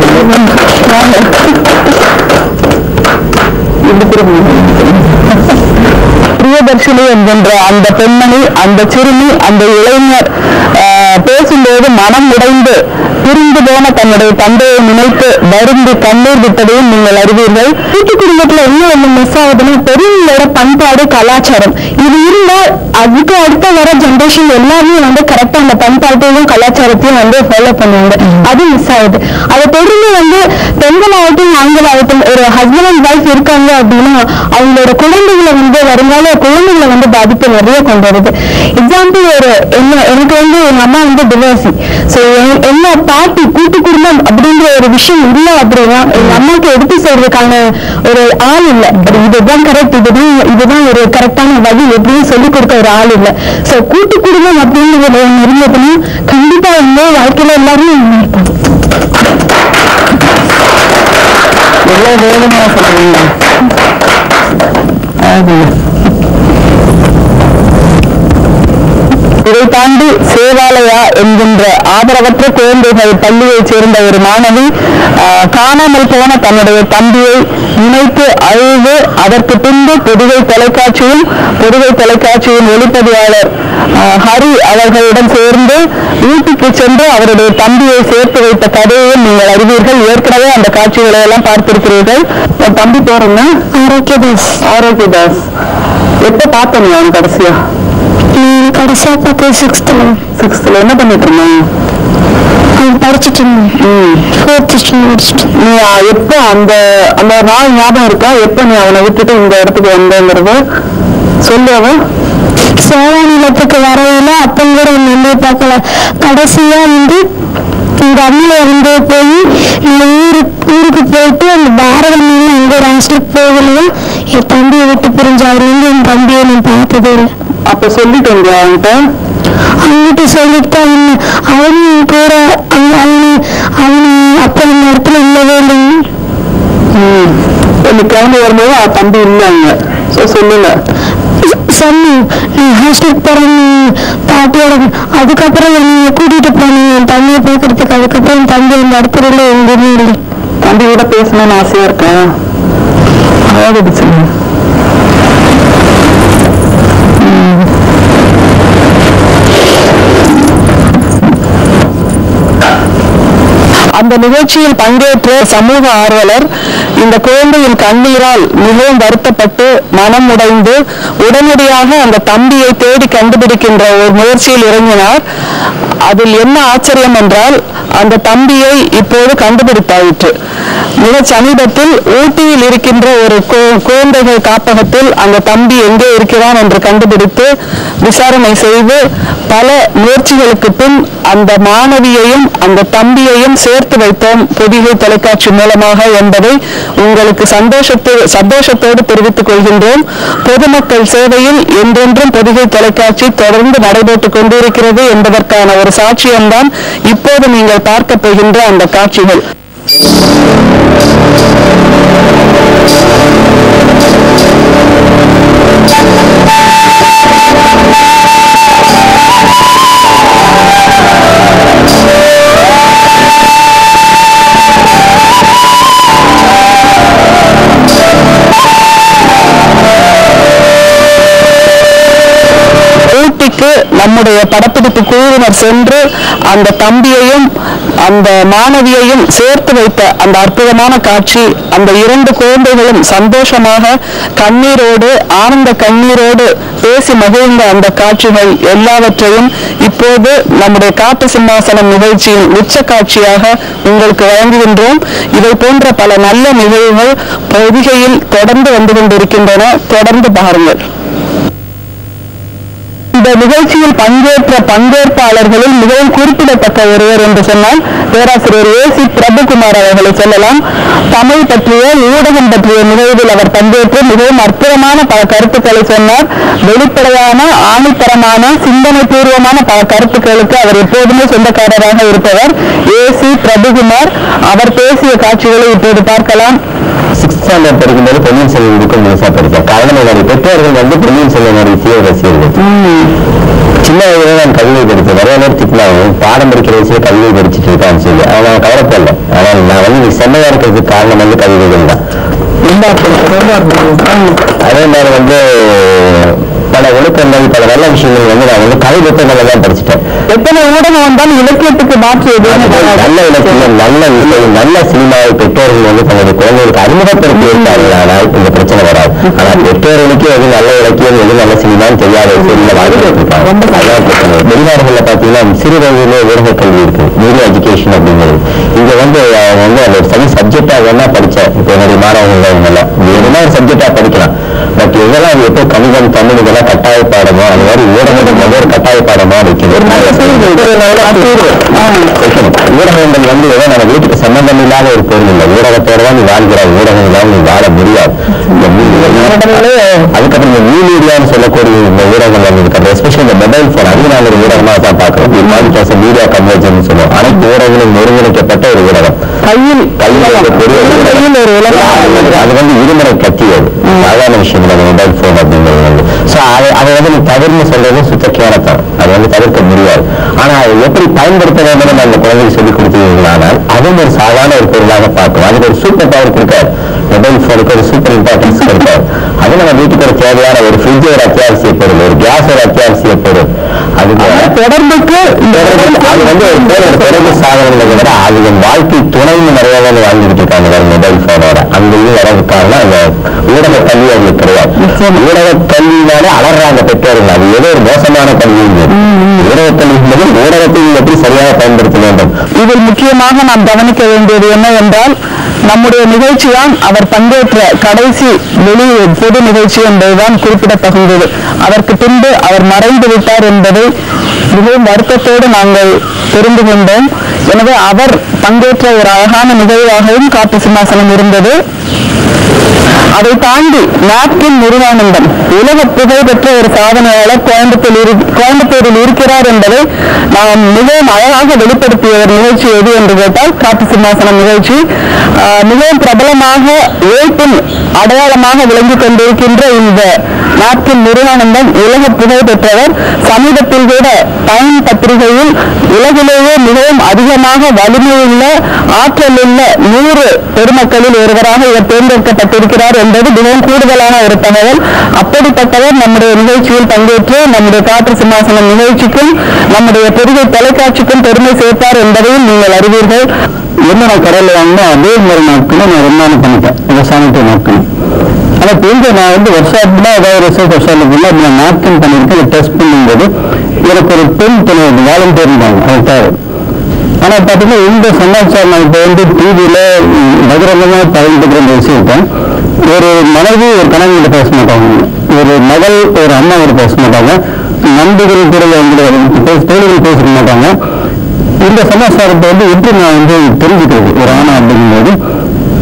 பிரியதர்ஷினி என்கின்ற அந்த பெண்மணி அந்த சிறுமி அந்த இளைஞர் ஆஹ், பேசும்போது மனம் உடைந்து பிரிந்து போன தன்னுடைய தந்தையை நினைத்து வருந்தி கண்ணீர் விட்டதையும் நீங்கள் அறிவீர்கள் கூட்டு குடும்பத்துல என்ன ஒண்ணு மிஸ் ஆகுதுன்னா பெரியவங்களோட பண்பாடு கலாச்சாரம் இது இருந்தா அதுக்கு அடுத்த வர ஜென்ரேஷன் எல்லாருமே வந்து கரெக்டா அந்த பண்பாட்டையும் கலாச்சாரத்தையும் வந்து ஃபாலோ பண்ணுவாங்க அது மிஸ் ஆகுது அதை தொடர்ந்து வந்து பெண்கள் ஆகட்டும் ஆண்கள் ஆகட்டும் ஒரு ஹஸ்பண்ட் அண்ட் ஒய்ஃப் இருக்காங்க அப்படின்னா அவங்களோட குழந்தைகளை வந்து வருங்கால குழந்தைகளை வந்து பாதிப்பு நிறைய கொண்டு வருது எக்ஸாம்பிள் ஒரு என்ன எனக்கு வந்து எங்க அம்மா வந்து டிவோர்ஸி ஸோ என்ன பாட்டி கூட்டு குடும்பம் அப்படின்ற ஒரு விஷயம் இல்லை அப்படின்னா எங்க அம்மாக்கு எடுத்து சொல்றதுக்கான ஒரு ஆள் இல்லை ஒரு இதுதான் கரெக்ட் இதுதான் இதுதான் ஒரு கரெக்டான வழி எப்படின்னு சொல்லி கொடுக்க ஒரு ஆள் இல்லை ஸோ கூட்டு குடும்பம் அப்படிங்கிறது ஒண்ணு இருந்ததுன்னா கண்டிப்பா வந்து வாழ்க்கையில எல்லாரும் முன்னேற்பாங்க எவ்வளவு வேதனையா சொல்றீங்க இதை தாண்டி சேவாலயா என்கின்ற ஆதரவற்ற குழந்தைகள் பள்ளியைச் சேர்ந்த ஒரு மாணவி ஆஹ், காணாமல் போன தன்னுடைய தம்பியை நினைத்து அழுது அதற்கு பின்பு புதுகை தொலைக்காட்சியும் புதுகை தொலைக்காட்சியின் ஒளிப்பதிவாளர் ஆஹ், ஹரி அவர்களுடன் சேர்ந்து ஊட்டிக்கு சென்று அவருடைய தம்பியை சேர்த்து வைத்த கதையையும் நீங்கள் அறிவீர்கள் ஏற்கனவே அந்த காட்சிகளை எல்லாம் பார்த்திருக்கிறீர்கள் என் தம்பி பேர் என்ன ஆரோக்கியதாஸ் ஆரோக்கியதாஸ் எப்ப பார்த்த நீ அவன் கடைசியா கடைசியா பார்த்து சிக்ஸ்த்ல சிக்ஸ்த்ல என்ன பண்ணிட்டு இருந்தான் அவன் படிச்சுட்டு இருந்தேன் ஃபோர்த் முடிச்சுட்டு நீ எப்ப அந்த அந்த நாள் ஞாபகம் இருக்கா எப்ப நீ அவனை விட்டுட்டு இந்த இடத்துக்கு வந்தங்கிறத சொல்லு அவன் சேவா நிலத்துக்கு வரவில்லை அப்பன் கூட என்னை பார்க்கல கடைசியா வந்து எங்க அம்மா இருந்து போய் இந்த ஊருக்கு ஊருக்கு போயிட்டு அந்த பாரத மீன் அங்க ஒரு ஹாஸ்டலுக்கு போகலையும் என் தம்பியை விட்டு பிரிஞ்ச அவர் வந்து என் தம்பியை நான் பார்த்ததே இல்லை அப்ப சொல்லிட்டு வந்தியா அவன்கிட்ட அவன்கிட்ட சொல்லிட்டு அவன் அவனும் கூட அவன் அவனு அவனு அப்ப இந்த இடத்துல இல்லவே இல்லைன்னு ம். நீ கிளம்பி வரும்போது அவன் தம்பி இல்லைங்க ஸோ சொல்லுங்க சொன்னி நீ ஹாஸ்டலுக்கு போறேன் பாட்டியோட அதுக்கப்புறம் என்னை கூட்டிட்டு போனேன் என் தம்பியை பார்க்கறதுக்கு அதுக்கப்புறம் என் தம்பி இந்த இடத்துல இல்லை எங்கேயுமே இல்லை தம்பி கூட பேசணும்னு ஆசையா இருக்கேன் அதாவது சொல்லுங்க அந்த நிகழ்ச்சியில் பங்கேற்ற சமூக ஆர்வலர் இந்த குழந்தையின் கண்ணீரால் மிகவும் வருத்தப்பட்டு மனம் உடைந்து உடனடியாக அந்த தம்பியை தேடி கண்டுபிடிக்கின்ற ஒரு முயற்சியில் இறங்கினார் அதில் என்ன ஆச்சரியம் என்றால் அந்த தம்பியை இப்போது கண்டுபிடித்தாயிற்று மிக சமீபத்தில் ஊட்டியில் இருக்கின்ற ஒரு கு- குழந்தைகள் காப்பகத்தில் அந்த தம்பி எங்கே இருக்கிறான் என்று கண்டுபிடித்து விசாரணை செய்து பல முயற்சிகளுக்கு பின் அந்த மாணவியையும் அந்த தம்பியையும் சேர்த்து வைத்தோம் பொதிகை தொலைக்காட்சி மூலமாக என்பதை உங்களுக்கு சந்தோஷத்தோடு சந்தோஷத்தோடு தெரிவித்துக் தெரிவித்துக் கொள்கின்றோம் பொதுமக்கள் சேவையில் என்றென்றும் பொதிகை தொலைக்காட்சி தொடர்ந்து நடைபெற்றுக் கொண்டிருக்கிறது என்பதற்கான ஒரு சாட்சியம்தான் இப்போது நீங்கள் பார்க்க போகின்ற அந்த காட்சிகள் ஊட்டிக்கு நம்முடைய படப்பிடிப்பு குழுவினர் சென்று அந்த தம்பியையும் அந்த மாணவியையும் சேர்த்து வைத்த அந்த அற்புதமான காட்சி அந்த இரண்டு குழந்தைகளும் சந்தோஷமாக கண்ணீரோடு ஆனந்த கண்ணீரோடு பேசி மகிழ்ந்த அந்த காட்சிகள் எல்லாவற்றையும் இப்போது நம்முடைய காட்டு சிம்மாசனம் நிகழ்ச்சியின் உச்ச காட்சியாக உங்களுக்கு வழங்குகின்றோம் இதை போன்ற பல நல்ல நிகழ்வுகள் பொதிகையில் தொடர்ந்து வந்து கொண்டிருக்கின்றன தொடர்ந்து பாருங்கள் இந்த நிகழ்ச்சியில் பங்கேற்ற பங்கேற்பாளர்களில் மிகவும் குறிப்பிடத்தக்க ஒருவர் என்று சொன்னால் பேராசிரியர் ஏ சி பிரபுகுமார் அவர்களை சொல்லலாம் தமிழ் பற்றிய ஊடகம் பற்றிய நிகழ்வில் அவர் பங்கேற்று மிகவும் அற்புதமான பல கருத்துக்களை சொன்னார் வெளிப்படையான ஆணித்தரமான சிந்தனை பூர்வமான பல கருத்துக்களுக்கு அவர் எப்போதுமே சொந்தக்காரராக இருப்பவர் ஏ சி பிரபுகுமார் அவர் பேசிய காட்சிகளை இப்போது பார்க்கலாம் சிக்ஸ்த் ஸ்டாண்டர்ட் படிக்கும்போது பொன்னியின் செல்வன் புக்கு முழுசா படித்தேன் காரணம் என்னுடைய பெற்றோர்கள் வந்து பொன்னியின் செல்வனுடைய தீவிர ரசிகர்கள் சின்ன வயதுல நான் கவிதை படித்தேன் நிறைய நேரம் திட்டினாங்க பாடம் படிக்கிற வயசுல கவிதை படிச்சுட்டு இருக்கான்னு சொல்லி அதை நான் கவலைப்படல ஆனால் நான் வந்து நீ செம்மையா இருக்கிறதுக்கு காரணம் வந்து கவிதைகள் தான் அதே மாதிரி வந்து பல ஒழுக்கங்கள் பல நல்ல விஷயங்கள் வந்து நான் வந்து கலை புத்தகங்களை தான் படிச்சுட்டேன் எத்தனை ஊடகம் வந்தாலும் இலக்கியத்துக்கு மாற்று எதுவுமே கிடையாது. நல்ல இலக்கியம் நல்ல இசை நல்ல சினிமாவை பெற்றோர்கள் வந்து தங்களுடைய குழந்தைகளுக்கு அறிமுகப்படுத்தி வைத்தார்களானால் இந்த பிரச்சனை வராது ஆனா பெற்றோர்களுக்கே எது நல்ல இலக்கியம் எது நல்ல சினிமான்னு தெரியாத சூழ்நிலை வாழ்ந்துட்டு இருக்காங்க அதான் பிரச்சனை வெளிநாடுகள்ல பாத்தீங்கன்னா சிறு வயதிலே ஊடக கல்வி இருக்கு மீடியா எஜுகேஷன் அப்படிங்கிறது இங்க வந்து அவங்க வந்து அந்த ஒரு தனி சப்ஜெக்டா வேணா படிச்சேன் இப்போ என்னுடைய மாணவர்கள் அவங்க எல்லாம் எதுனா ஒரு சப்ஜெக்டா படிக்கலாம் பட் இதெல்லாம் அது எப்போ கணிதம் தமிழ் இதெல்லாம் கட்டாய பாடமோ அந்த மாதிரி ஊடகங்கள் வந்து ஒரு கட்டாய பாடமா வைக்கணும் வைக்கணும். ஊடகங்கள் வந்து ஏதோ நம்ம வீட்டுக்கு சம்பந்தம் இல்லாத ஒரு பொருள் இல்லை ஊடகத்தோட தான் நீ வாழ்கிறாய் ஊடகம் இல்லாமல் நீ வாழ முடியாது இந்த மீடியா அதுக்கப்புறம் இந்த நியூ மீடியான்னு சொல்லக்கூடிய இந்த ஊடகங்கள் வந்து எஸ்பெஷலி இந்த மொபைல் போன் அது நாங்கள் ஒரு ஊடகமாக தான் பார்க்கிறோம் மீடியா கன்வர்ஜன் சொல்லுவோம் அனைத்து ஊடகங்களும் ஒருங்கிணைக்கப்பட்ட ஒரு ஊடகம் கையில் கையில் இருக்கக்கூடிய ஒரு ஊடகம். கையில் ஒரு உலகம் அது வந்து இருமுறை கத்தி அது சாதாரண விஷயம் இல்லை மொபைல் போன் அப்படிங்கிறது வந்து ஸோ அதை அதை வந்து நீ தவிர்ன்னு சொல்றது சுத்த கேரத்தம் அது வந்து தவிர்க்க முடியாது ஆனா அதை எப்படி பயன்படுத்த வேண்டும் நம்ம அந்த குழந்தைக்கு சொல்லிக் கொடுத்தீங்களானால் அதுவும் ஒரு சாதாரண ஒரு பொருளாக பார்க்கும் அதுக்கு ஒரு சூப்பர் பவர் கொடுக்காது மொபைல் போனுக்கு ஒரு சூப்பர் இம்பார்ட்டன்ஸ் கொடுக்காது அது நம்ம வீட்டுக்கு ஒரு தேவையான ஒரு ஃப்ரிட்ஜ் ஒரு அத்தியாவசிய பொருள் ஒரு கேஸ் ஒரு அத்தியாவசிய பொருள் அது போல தொடர்புக்கு தொடர்பு- அது வந்து ஒரு பேர் ஒரு தொடர்பு சாதனங்களை விட அது என் வாழ்க்கை துணைன்னு நிறைய பேர் வாழ்ந்துகிட்டு இருக்காங்க வேற மொபைல் போனோட அந்த இது வரதுக்காக அந்த ஊடக கல்வி அவங்களுக்கு கிடையாது ஊடக கல்வினாலே அலறாங்க பெற்றோர்கள் அது ஏதோ ஒரு மோசமான கல்வி ஊடக கல்வி என்பது ஊடகத்தை எப்படி சரியாக பயன்படுத்த வேண்டும் இதில் முக்கியமாக நாம் கவனிக்க வேண்டியது என்னவென்றால் நம்முடைய நிகழ்ச்சிதான் அவர் பங்கேற்ற கடைசி வெளி பொது நிகழ்ச்சி என்பதுதான் குறிப்பிடத்தகுந்தது அதற்கு பின்பு அவர் மறைந்து விட்டார் என்பதை மிகவும் வருத்தத்தோடு நாங்கள் தெரிந்து கொண்டோம் எனவே அவர் பங்கேற்ற ஒரு அழகான நிகழ்வாகவும் காட்டு சிம்மாசனம் இருந்தது அதை தாண்டி நாப்கின் நிறுவானந்தம் உலக புகழ்பெற்ற ஒரு சாதனையாளர் கோயம்புத்தூர் இரு- கோயம்புத்தூரில் இருக்கிறார் என்பதை நாம் மிகவும் அழகாக வெளிப்படுத்திய ஒரு நிகழ்ச்சி எது என்று கேட்டால் காட்டு சிம்மாசனம் நிகழ்ச்சி ஆஹ், மிகவும் பிரபலமாக உழைப்பின் அடையாளமாக விளங்கிக் கொண்டிருக்கின்ற இந்த நாப்கின் நிறுவானந்தம் உலக புகழ் பெற்றவர் சமீபத்தில் கூட டைம் பத்திரிகையில் உலகிலேயே மிகவும் அதிகமாக வலிமையுள்ள ஆற்றலுள்ள நூறு பெருமக்களில் ஒருவராக இவர் தேர்ந்தெடுக்கப்பட்டிருக்கிறார் என்பது மிகவும் கூடுதலான ஒரு தகவல் அப்படிப்பட்டவர் நம்முடைய நிகழ்ச்சியில் பங்கேற்று நம்முடைய காற்று சிம்மாசனம் நிகழ்ச்சிக்கும் நம்முடைய பெரிய தொலைக்காட்சிக்கும் பெருமை சேர்த்தார் என்பதையும் நீங்கள் அறிவீர்கள் என்ன நான் கடையில் வாங்கினா அதே மாதிரி நாட்களும் நான் ரெண்டாவது பண்ணிட்டேன் இந்த சானிட்டரி நாட்கள் ஆனால் தெரிஞ்ச நான் வந்து வருஷத்துனா ஏதாவது ரிசர்ச் வருஷத்துக்குள்ள நான் நாப்கின் பண்ணியிருக்கேன் அதை டெஸ்ட் பண்ணும்போது எனக்கு ஒரு பெண் துணை வாலண்டியர் இருந்தாங்க அது தேவை ஆனால் பார்த்தீங்கன்னா இந்த சமாச்சாரம் நான் இப்போ வந்து டிவியில் பகிரங்கமாக பகிர்ந்துக்கிற இந்த விஷயத்தை ஒரு மனைவி ஒரு கணவன் பேச மாட்டாங்க ஒரு மகள் ஒரு அம்மா கூட பேச மாட்டாங்க நண்பர்கள் கூட வந்து பேச தோழிகள் பேச மாட்டாங்க இந்த சமாச்சாரத்தை வந்து எப்படி நான் வந்து தெரிஞ்சுக்கிறது ஒரு ஆணா அப்படிங்கும்போது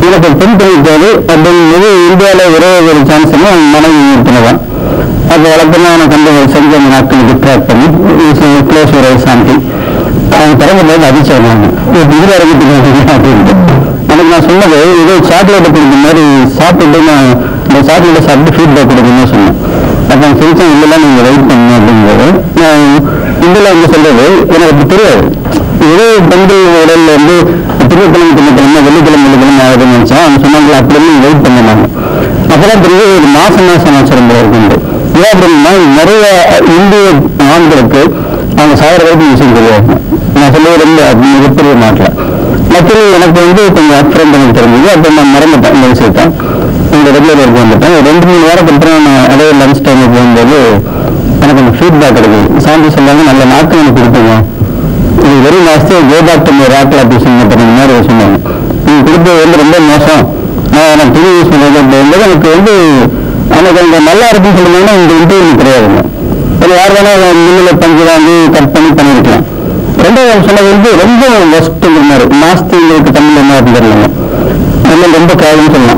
எனக்கு ஒரு பெண் தொழில் தேவை அப்படிங்கிறது இந்தியாவில் ஒரே ஒரு சான்ஸ்னா மனைவி நிறுத்தினதான் அது வழக்கமாக எனக்கு வந்து செஞ்ச அந்த நாட்களுக்கு ட்ராக் பண்ணி க்ளோஸ் ஒரு சாந்தி அவங்க திறமையில அதிர்ச்சாங்க இதில் இறங்கிட்டு அப்படின்ட்டு எனக்கு நான் சொன்னது ஏதோ சாக்லேட் கொடுக்குற மாதிரி சாப்பிட்டு நான் இந்த சாக்லேட்டை சாப்பிட்டு ஃபீட்பேக் கொடுக்கணும்னு சொன்னேன் அப்போ நான் சிரிச்சேன் இல்லைன்னா நீங்கள் வெயிட் பண்ணணும் அப்படிங்கிறது நான் இதில் வந்து சொல்றது எனக்கு அப்படி தெரியாது ஏதோ பெண்கள் உடல்ல வந்து திங்கக்கிழமை திங்கக்கிழமை வெள்ளிக்கிழமை வெள்ளிக்கிழமை ஆகுதுன்னு நினைச்சேன் அவங்க சொன்னாங்களா அப்படி இருந்து வெயிட் பண்ணாங்க அப்பதான் தெரியுது ஒரு மாசம் மாசம் ஆச்சரம் இருக்கு ஏன் அப்படின்னா நிறைய இந்திய ஆண்களுக்கு அவங்க சாகிற வரைக்கும் விஷயம் தெரியாது நான் சொல்லுவது ரொம்ப அது மிகப்பெரிய மாட்டல மற்றது எனக்கு வந்து கொஞ்சம் அப்ரண்ட் எனக்கு தெரிஞ்சது அப்போ நான் மறந்துட்டேன் இந்த விஷயத்த இந்த ரெகுலர் வந்துட்டேன் ஒரு ரெண்டு மூணு வாரத்துக்கு அப்புறம் நான் அதே லஞ்ச் டைம் போகும்போது எனக்கு அந்த ஃபீட்பேக் கிடைக்குது சாந்தி சொல்லாங்க நல்ல நாட்கள் எனக்கு கொடுத்தீங்க இது வெறும் last go back to my ராக்கல் ஆப்ரேஷன் பண்ணுற மாதிரி சொன்னாங்க நீங்க கொடுத்தது வந்து ரொம்ப மோசம் நான் நான் டிவி யூஸ் பண்ணுறது அப்படிங்கும்போது எனக்கு வந்து எனக்கு அந்த நல்லா இருக்குன்னு சொல்லுங்கன்னா இந்த இன்டர்வியூ கிடையாதுங்க இல்லை யார் வேணா மில்லில் பஞ்சு வாங்கி கட் பண்ணி பண்ணிருக்கலாம் ரெண்டாவது அவங்க சொன்னது வந்து ரொம்ப ஒஸ்ட்டுங்கிற மாதிரி மாஸ்திங்களுக்கு தமிழ் என்ன அப்படின்னு தெரியலங்க அதெல்லாம் ரொம்ப கேவலம்னு சொல்லலாம்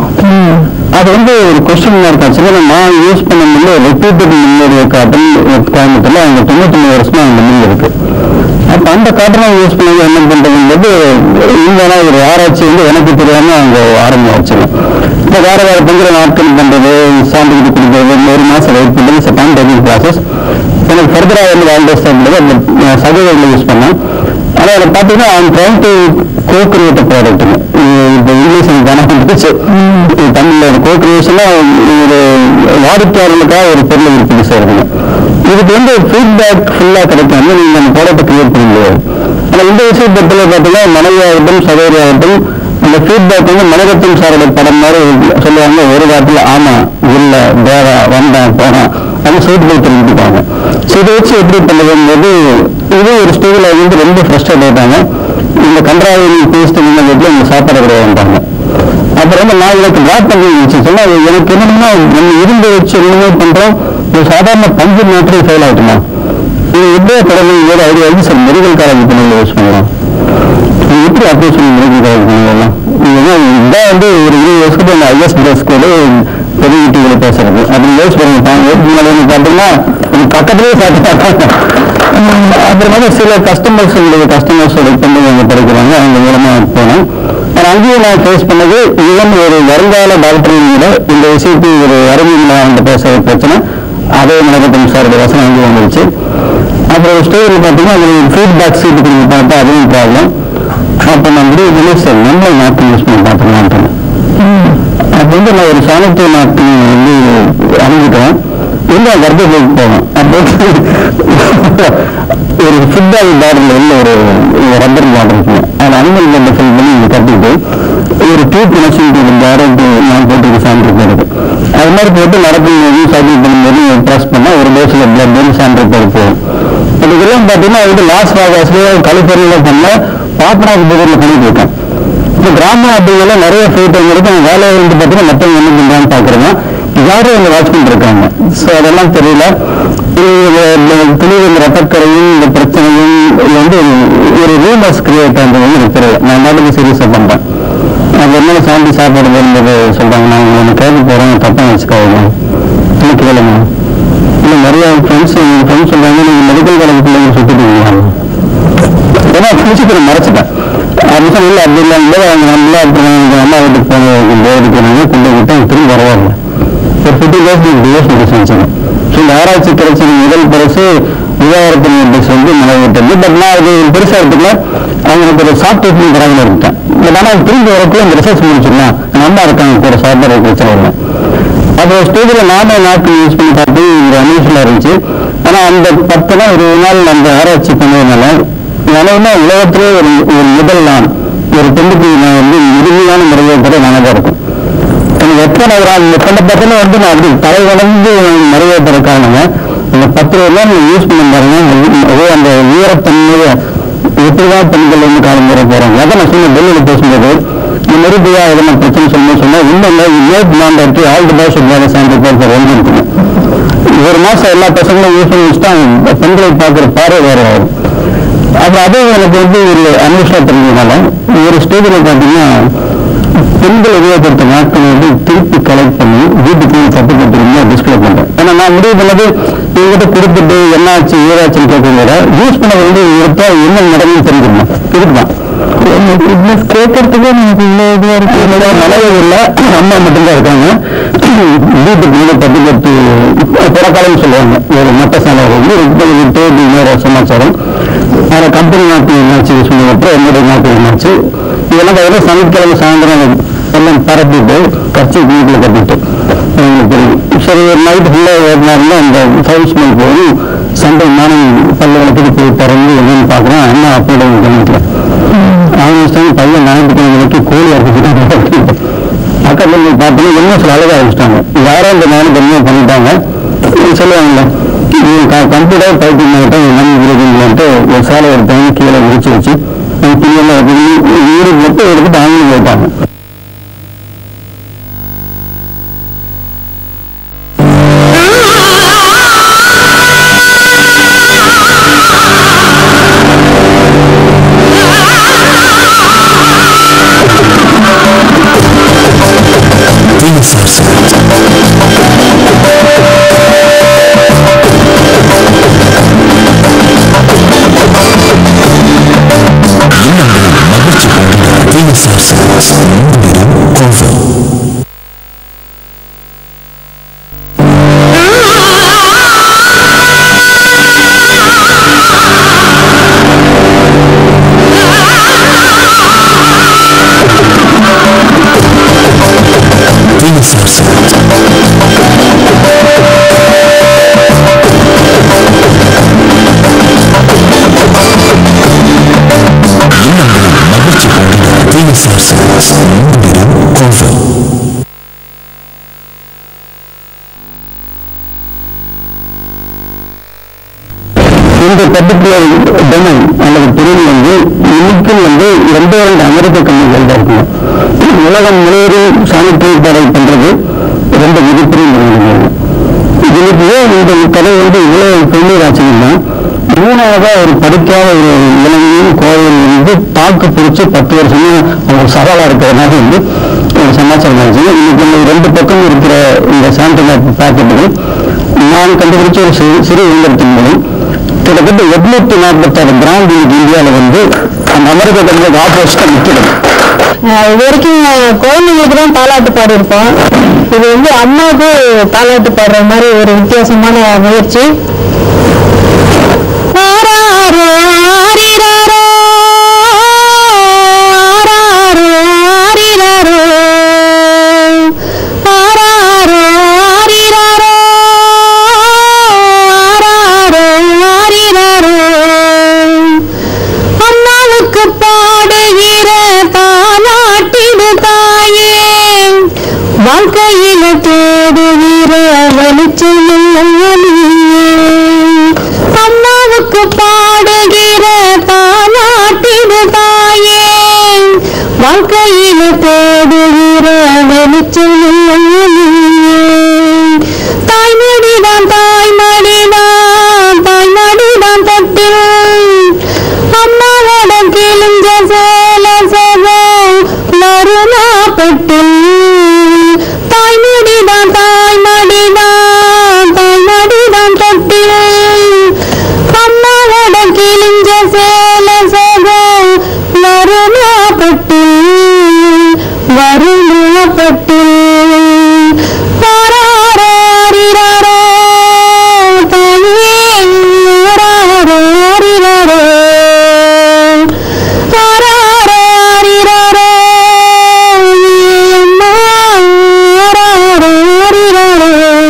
அது வந்து ஒரு கொஸ்டின் மார்க் ஆச்சு நான் யூஸ் பண்ண மில்லு ரெப்யூட்டட் மில்லுடைய காட்டன் கோயம்புத்தூர்ல அவங்க தொண்ணூத்தி மூணு வருஷமா அந்த மில் இருக்கு அப்ப அந்த காட்டனை யூஸ் பண்ணி என்ன பண்றதுங்கிறது இங்கே ஒரு ஆராய்ச்சி வந்து எனக்கு தெரியாம அவங்க ஆரம்பம் வச்சிடும் இப்போ வேற வேற பங்குற நாட்கள் பண்றது சான்றிதழ் கொடுக்கறது ஒரு மாசம் வெயிட் பண்றது இட்ஸ் டைம் டேக்கிங் ப்ராசஸ் எனக்கு ஃபர்தராக வந்து வேல்டேஸ் பண்ணுறது அந்த சதவீதம் யூஸ் பண்ணேன் ஆனால் எனக்கு பார்த்தீங்கன்னா அவன் trying to go create product இப்போ இங்கிலீஷ் எனக்கு தானே இருந்துச்சு தமிழில் கோ கிரியேஷனாக ஒரு வாடிக்கையாளர்களுக்காக ஒரு பொருளை உற்பத்தி செய்யறது இதுக்கு வந்து ஃபீட்பேக் ஃபுல்லாக கிடைக்காம நீங்கள் அந்த ப்ராடக்ட்டை கிரியேட் பண்ண முடியாது ஆனால் இந்த விஷயத்தில் பார்த்தீங்கன்னா மனைவியாகட்டும் சகோதரியாகட்டும் அந்த ஃபீட்பேக் வந்து மனிதத்தின் சாரோட படம் மாதிரி சொல்லுவாங்க ஒரு வாரத்தில் ஆமா இல்லை தேவா வந்தேன் போனேன் அது சூட்டுகள் தெரிஞ்சுப்பாங்க ஸோ இதை வச்சு எப்படி பண்ணுறதுங்கிறது இது ஒரு ஸ்டேஜில் வந்து ரொம்ப ஃப்ரஸ்ட்ரேட் ஆயிட்டாங்க இந்த கன்றாவி பேஸ்ட் இந்த வீட்டில் இந்த சாப்பாடு கிடையாதுன்றாங்க அப்புறம் வந்து நான் எனக்கு ட்ராப் பண்ணி இருந்துச்சு சொன்னா அது எனக்கு என்னன்னா நம்ம இருந்து வச்சு என்னமே பண்றோம் ஒரு சாதாரண பஞ்சு மேட்ரு ஃபெயில் ஆகிட்டுமா இது எப்படியே தொடர்ந்து வேறு ஐடியா வந்து சார் மெடிக்கல் காலேஜ் பண்ணி யூஸ் பண்ணலாம் இது எப்படி அப்ரோச் மெடிக்கல் காலேஜ் பண்ணலாம் இதான் வந்து ஒரு இருபது வருஷத்துக்கு அந்த ஐஎஸ் பிளஸ் கூட பெரிய டிவியில் பேசுறது அப்படி யோசிச்சு பாருங்க தான் ஏற்று முன்னாடி வந்து பார்த்தீங்கன்னா இது பக்கத்துலேயே சாப்பிட்டு அப்புறமா சில கஸ்டமர்ஸ் கஸ்டமர்ஸோட பண்ணி அவங்க படிக்கிறாங்க அவங்க மூலமா போனேன் ஆனால் அங்கேயும் நான் ஃபேஸ் பண்ணது ஈவன் ஒரு வருங்கால டாக்டரையும் கூட இந்த விஷயத்தை ஒரு அறிவியல் அவங்க பேசுற பிரச்சனை அதே மனக்கட்டம் சாரோட வசனம் அங்கேயும் வந்துருச்சு அப்புறம் ஒரு ஸ்டோரியில் பார்த்தீங்கன்னா அது ஃபீட்பேக் சீட்டு கொடுத்து பார்த்தா அதுவும் ப்ராப்ளம் அப்போ நான் முடிவு பண்ணி சரி நம்மளை நாட்டு யூஸ் பண்ணி பார்த்துக்கலான்ட்டு அப்போ வந்து நான் ஒரு சாணத்திய நாட்டு வந்து அணிஞ்சிட்டேன் இல்லை கர்ப்பத்துக்கு போனோம் அப்போ ஒரு ஃபுட்பால் பாட்டில் உள்ள ஒரு ரப்பர் பாட்டில் இருக்குங்க அதில் அனிமல் பண்டை ஃபில் பண்ணி இங்கே கட்டிட்டு ஒரு டியூப் கனெக்ஷன் இந்த ஆரோக்கிய நான் போட்டு சான்று போடுறது அது மாதிரி போட்டு நடக்கும்போது சைக்கிள் பண்ணும்போது ப்ரெஸ் பண்ணால் ஒரு டோஸில் பிளட் வந்து சான்று போட போகும் அதுக்கெல்லாம் பார்த்தீங்கன்னா வந்து லாஸ் வேகாஸ்லேயே கலிஃபோர்னியில் பண்ண பாப்பனாக்கு பகுதியில் பண்ணிட்டு இருக்கேன் இப்போ கிராமம் அப்படிங்கெல்லாம் நிறைய ஃபைட்டுங்கிறது அவங்க வேலையை வந்து பார்த்தீங்கன்னா மற்றவங்க என்ன பண்ணுறான்னு பார்க்குறோங்க யாரும் அங்கே வாட்ச் பண்ணிருக்காங்க ஸோ அதெல்லாம் தெரியல துணிவு இந்த ரத்தக்கரையும் இந்த பிரச்சனையும் இது வந்து ஒரு ரூமர்ஸ் கிரியேட் ஆனது வந்து எனக்கு தெரியல நான் நாட்டுக்கு சீரியஸாக பண்ணுறேன் அது என்ன சாந்தி சாப்பாடு வரும்போது சொல்கிறாங்க நான் உங்களை கேட்க போகிறேன் தப்பாக வச்சுக்காதீங்க இல்லை கேளுங்க இல்லை நிறைய ஃப்ரெண்ட்ஸ் எங்கள் ஃப்ரெண்ட்ஸ் சொல்கிறாங்க நீங்கள் மெடிக்கல் காலேஜ் பிள்ளைங்க சுற்றிட்டு ஏன்னா பிடிச்சிட்டு மறைச்சிட்டேன் அது இல்லை அப்படி இல்லாமல் அவங்க நம்மளா அப்புறம் எங்கள் அம்மா வீட்டுக்கு போன போயிட்டு போனாங்க கொண்டு விட்டு அவங்க திரும்பி வரவாங்க ஒரு ஃபிஃப்டி டேஸ் டிவோர்ஸ் நோட்டீஸ் வச்சுக்கேன் ஸோ இந்த ஆராய்ச்சி கிடைச்ச முதல் பரிசு விவாகரத்து நோட்டீஸ் வந்து நிலவிட்டது பட் நான் அது பெருசாக எடுத்துக்கல அவங்களுக்கு ஒரு சாஃப்ட் ட்ரீட்மெண்ட் தராமல் இருக்கேன் பட் ஆனால் திரும்பி வரக்குள்ள அந்த ரிசர்ச் முடிச்சிடலாம் நம்ம இருக்காங்க கூட சாப்பாடு பிரச்சனை இல்லை அப்போ ஸ்டேஜில் நானே நாட்கள் யூஸ் பண்ணி பார்த்து ஒரு அன்யூஸ்ஃபுல்லாக இருந்துச்சு ஆனால் அந்த பத்து நாள் இருபது நாள் அந்த ஆராய்ச்சி பண்ணதுனால எனக்குமே உலகத்திலே ஒரு ஒரு முதல் நான் ஒரு பெண்ணுக்கு நான் வந்து இறுதியான முறையை கூட நானாக இருக்கும் எனக்கு எத்தனை ஒரு ஆள் இந்த பெண்ணை பார்த்தோன்னா வந்து நான் அப்படி தலை வளர்ந்து நிறைய பெற காரணங்க அந்த பத்து ரூபாய் நீங்கள் யூஸ் பண்ண பாருங்க அது அந்த ஈரத்தன்மையை எப்படிதான் பெண்கள் வந்து காலம் வர போகிறாங்க அதான் நான் சொன்ன டெல்லியில் பேசும்போது இந்த மாதிரி போய் எதனா பிரச்சனை சொல்லணும்னு சொன்னால் இன்னும் மேட் மாண்டாட்டி ஆல் தி பாஸ் வேலை சான்று போகிற வந்து இருக்கணும் ஒரு மாதம் எல்லா பசங்களும் யூஸ் பண்ணி வச்சுட்டா பெண்களை பார்க்குற பார்வை வேறு ஆகும் அப்புறம் அதுவும் எனக்கு வந்து ஒரு அன்வேஷனம் தெரிஞ்சதுனால ஒரு ஸ்டேஜில் பார்த்தீங்கன்னா பெண்கள் உபயோகப்படுத்த நாட்கள் வந்து திருப்பி கலெக்ட் பண்ணி வீட்டுக்கு சர்டிஃபிகேட் இருந்தால் டிஸ்பிளே பண்றேன் ஏன்னா நான் முடிவு பண்ணது இவங்ககிட்ட கொடுத்துட்டு என்ன ஆச்சு ஏதாச்சுன்னு கேட்கறத விட யூஸ் பண்ண வந்து எடுத்தா என்ன நடக்குன்னு தெரிஞ்சுக்கணும் இதுக்குதான் பிசினஸ் கேட்கறதுக்கே நமக்கு இவ்வளோ இதுவாக இருக்கு என்னோட மனைவி இல்லை அம்மா மட்டும்தான் இருக்காங்க வீட்டுக்கு வந்து சர்டிஃபிகேட் பிறக்காலன்னு சொல்லுவாங்க ஒரு மட்ட சாலை வந்து முப்பது விட்டு இன்னொரு சமாச்சாரம் அதில் கம்பெனி நாட்டு என்னாச்சு சொன்னப்போ என்னுடைய நாட்டு என்னாச்சு இதெல்லாம் பார்த்தீங்கன்னா சனிக்கிழமை சாயந்தரம் எல்லாம் பரப்பிட்டு கட்சி வீட்டில் கட்டிட்டு எங்களுக்கு தெரியும் சரி ஒரு நைட் ஃபுல்லாக ஓடினாருன்னா அந்த ஃபைவ் ஸ்மெல் போய் சண்டே மார்னிங் பல்லு வளர்த்துட்டு போய் திறந்து என்னன்னு பார்க்குறேன் அண்ணா அப்போட கவனிக்கிறேன் அவங்க இஷ்டம் பையன் ஞாயிற்றுக்கிழமை வரைக்கும் கோழி அரைச்சிட்டு பக்கத்தில் போய் பார்த்தீங்கன்னா என்ன சில அழகாக ஆரம்பிச்சிட்டாங்க யாரோ இந்த நானும் தனியாக பண்ணிட்டாங்க சொல்லுவாங்கல்ல கம்ப்யூட்டர் டைப்பிங் பண்ணிட்டோம் என்ன இருக்குங்கன்ட்டு ஒரு சேலை எடுத்தாங்க கீழே விரிச்சு வச்சு துணியெல்லாம் வீடு மட்டும் எடுத்துட்டு அவங்களும் போயிட்டாங்க இந்த பர்டிகுலர் டொமைன் அல்லது துறை வந்து இன்னைக்கும் வந்து ரெண்டே ரெண்டு அமெரிக்க கம்பெனிகள் தான் இருக்கணும் உலகம் முழுவதும் சானிட்டரி ப்ராடக்ட் பண்றது ரெண்டு மிகப்பெரிய நிறுவனங்கள் இதுக்கு ஏன் இந்த கதை வந்து இவ்வளவு ஃபெயிலியர் ஆச்சுன்னா மூணாவதா ஒரு படிக்காத ஒரு இளைஞன் கோவில் வந்து தாக்கு பிடிச்சு பத்து வருஷமா அவங்க சவாலா இருக்கிறதுனால வந்து ஒரு சமாச்சாரம் ஆச்சு இன்னைக்கு இந்த ரெண்டு பக்கம் இருக்கிற இந்த சானிட்டரி பாக்கெட்டுகள் நான் கண்டுபிடிச்ச ஒரு சிறு சிறு இயந்திரத்தின் மூலம் கிட்டத்தட்ட எட்நூத்தி நாற்பத்தாறு பிராண்ட் இன்னைக்கு இந்தியாவில் வந்து அந்த அமெரிக்க கம்பெனி ஆப்போசிட்டாக நிற்கிறது இது வரைக்கும் குழந்தைங்களுக்கு தான் தாலாட்டு பாடியிருப்போம் இது வந்து அம்மாவுக்கு தாலாட்டு பாடுற மாதிரி ஒரு வித்தியாசமான முயற்சி ஆராரோ, ஆரிராரோ, ஆராரோ, ஆரிராரோ, ஆராரோ, ஆரிராரோ, ஆராரோ, ஆரிராரோ. அம்மாவுக்கு பாடுகிற தாலாட்டிடு தாயே வாழ்க்கையில தேடுகிற வெளிச்சம் நீயே. அம்மாவுக்கு பாடுகிற தாலாட்டிடு தாயே வாழ்க்கையில தேடுகிற வெளிச்சம் நீயே. தாய்மடிதான் தாய்மடிதான் தாய்மடிதான் தட்டில் அம்மாவோட கிழிஞ்ச சேல சகம் மருணாப்பட்டில் தாய்மடிதான் தாய்மடிதான் தாய்மடிதான் தட்டில் அம்மாவோட கிழிஞ்ச சேல சகம் மருணாப்பட்டில் வருணாப்பட்டில் பாராரிராரோ தாயே ஆராரிராரோ ஆராரிராரோ அம்மா ஆராரிராரோ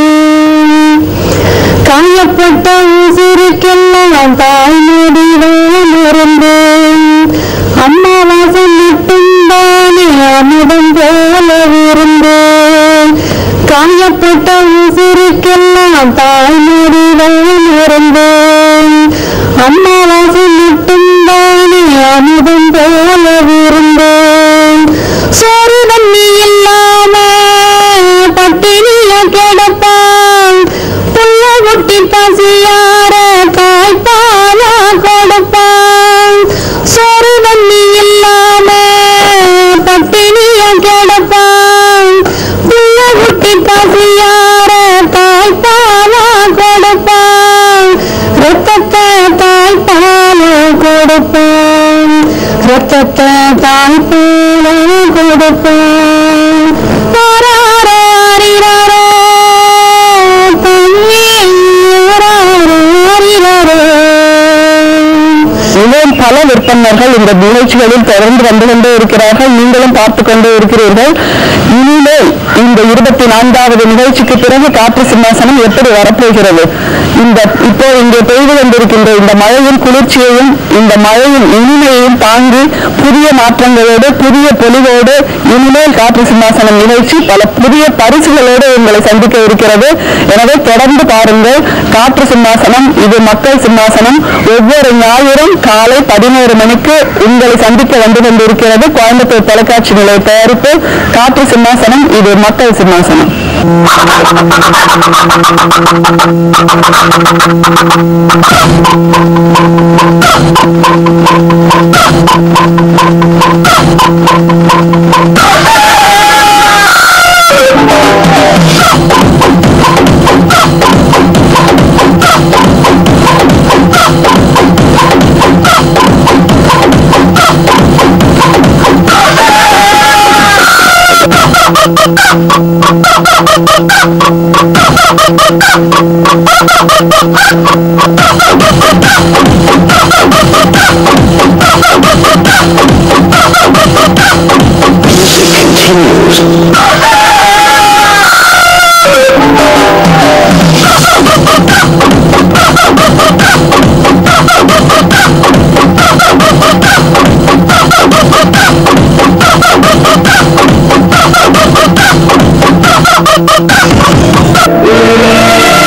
காயப்பட்ட உசிருக்கெல்லாம் தாய்மொழிதான் இருந்தேன் அம்மா வாசம் மட்டும்தானே அமுதம் போல இருந்தேன் காயப்பட்ட உசிருக்கெல்லாம் தாய்மொழிதான் இருந்தேன் அம்மா வாசம் மட்டும்தானே அமுதம் போல இருந்தேன் சோறு தண்ணி இல்லாம பட்டினிய கிடப்பான் புள்ள குட்டி பசியார தாய்ப்பாலா கொடுப்பான் சோறு தண்ணி இல்லாம பட்டினிய கிடப்பான் புள்ள குட்டி பசியார தாய்ப்பாலா கொடுப்பான் ரத்தத்தை தாய்ப்பால கொடுப்பான் ரத்தத்தை தாய்ப்பால கொடுப்பான் ஆராரோ, ஆரிராரோ, தம்பி, ஆராரோ, ஆரிராரோ. இன்னும் பல விற்பனர்கள் இந்த நிகழ்ச்சிகளில் தொடர்ந்து வந்து கொண்டே இருக்கிறார்கள் நீங்களும் பார்த்து கொண்டே இருக்கிறீர்கள் இனிமேல் இந்த இருபத்தி நான்காவது நிகழ்ச்சிக்கு பிறகு காற்று சிம்மாசனம் எப்படி வரப்போகிறது இந்த இப்போ இங்கே பெய்து கொண்டிருக்கின்ற இந்த மழையின் குளிர்ச்சியையும் இந்த மழையின் இனிமையையும் தாங்கி புதிய மாற்றங்களோடு புதிய பொலிவோடு இனிமேல் காற்று சிம்மாசனம் நிகழ்ச்சி பல புதிய பரிசுகளோடு உங்களை சந்திக்க இருக்கிறது எனவே தொடர்ந்து பாருங்கள் காற்று சிம்மாசனம் இது மக்கள் சிம்மாசனம் ஒவ்வொரு ஞாயிறும் காலை பதினோரு மணிக்கு உங்களை சந்திக்க வந்து கொண்டிருக்கிறது கோயம்புத்தூர் தொலைக்காட்சி நிலைய தயாரிப்பு காற்று சிம்மாசனம் இது மக்கள் சிம்மாசனம் Thank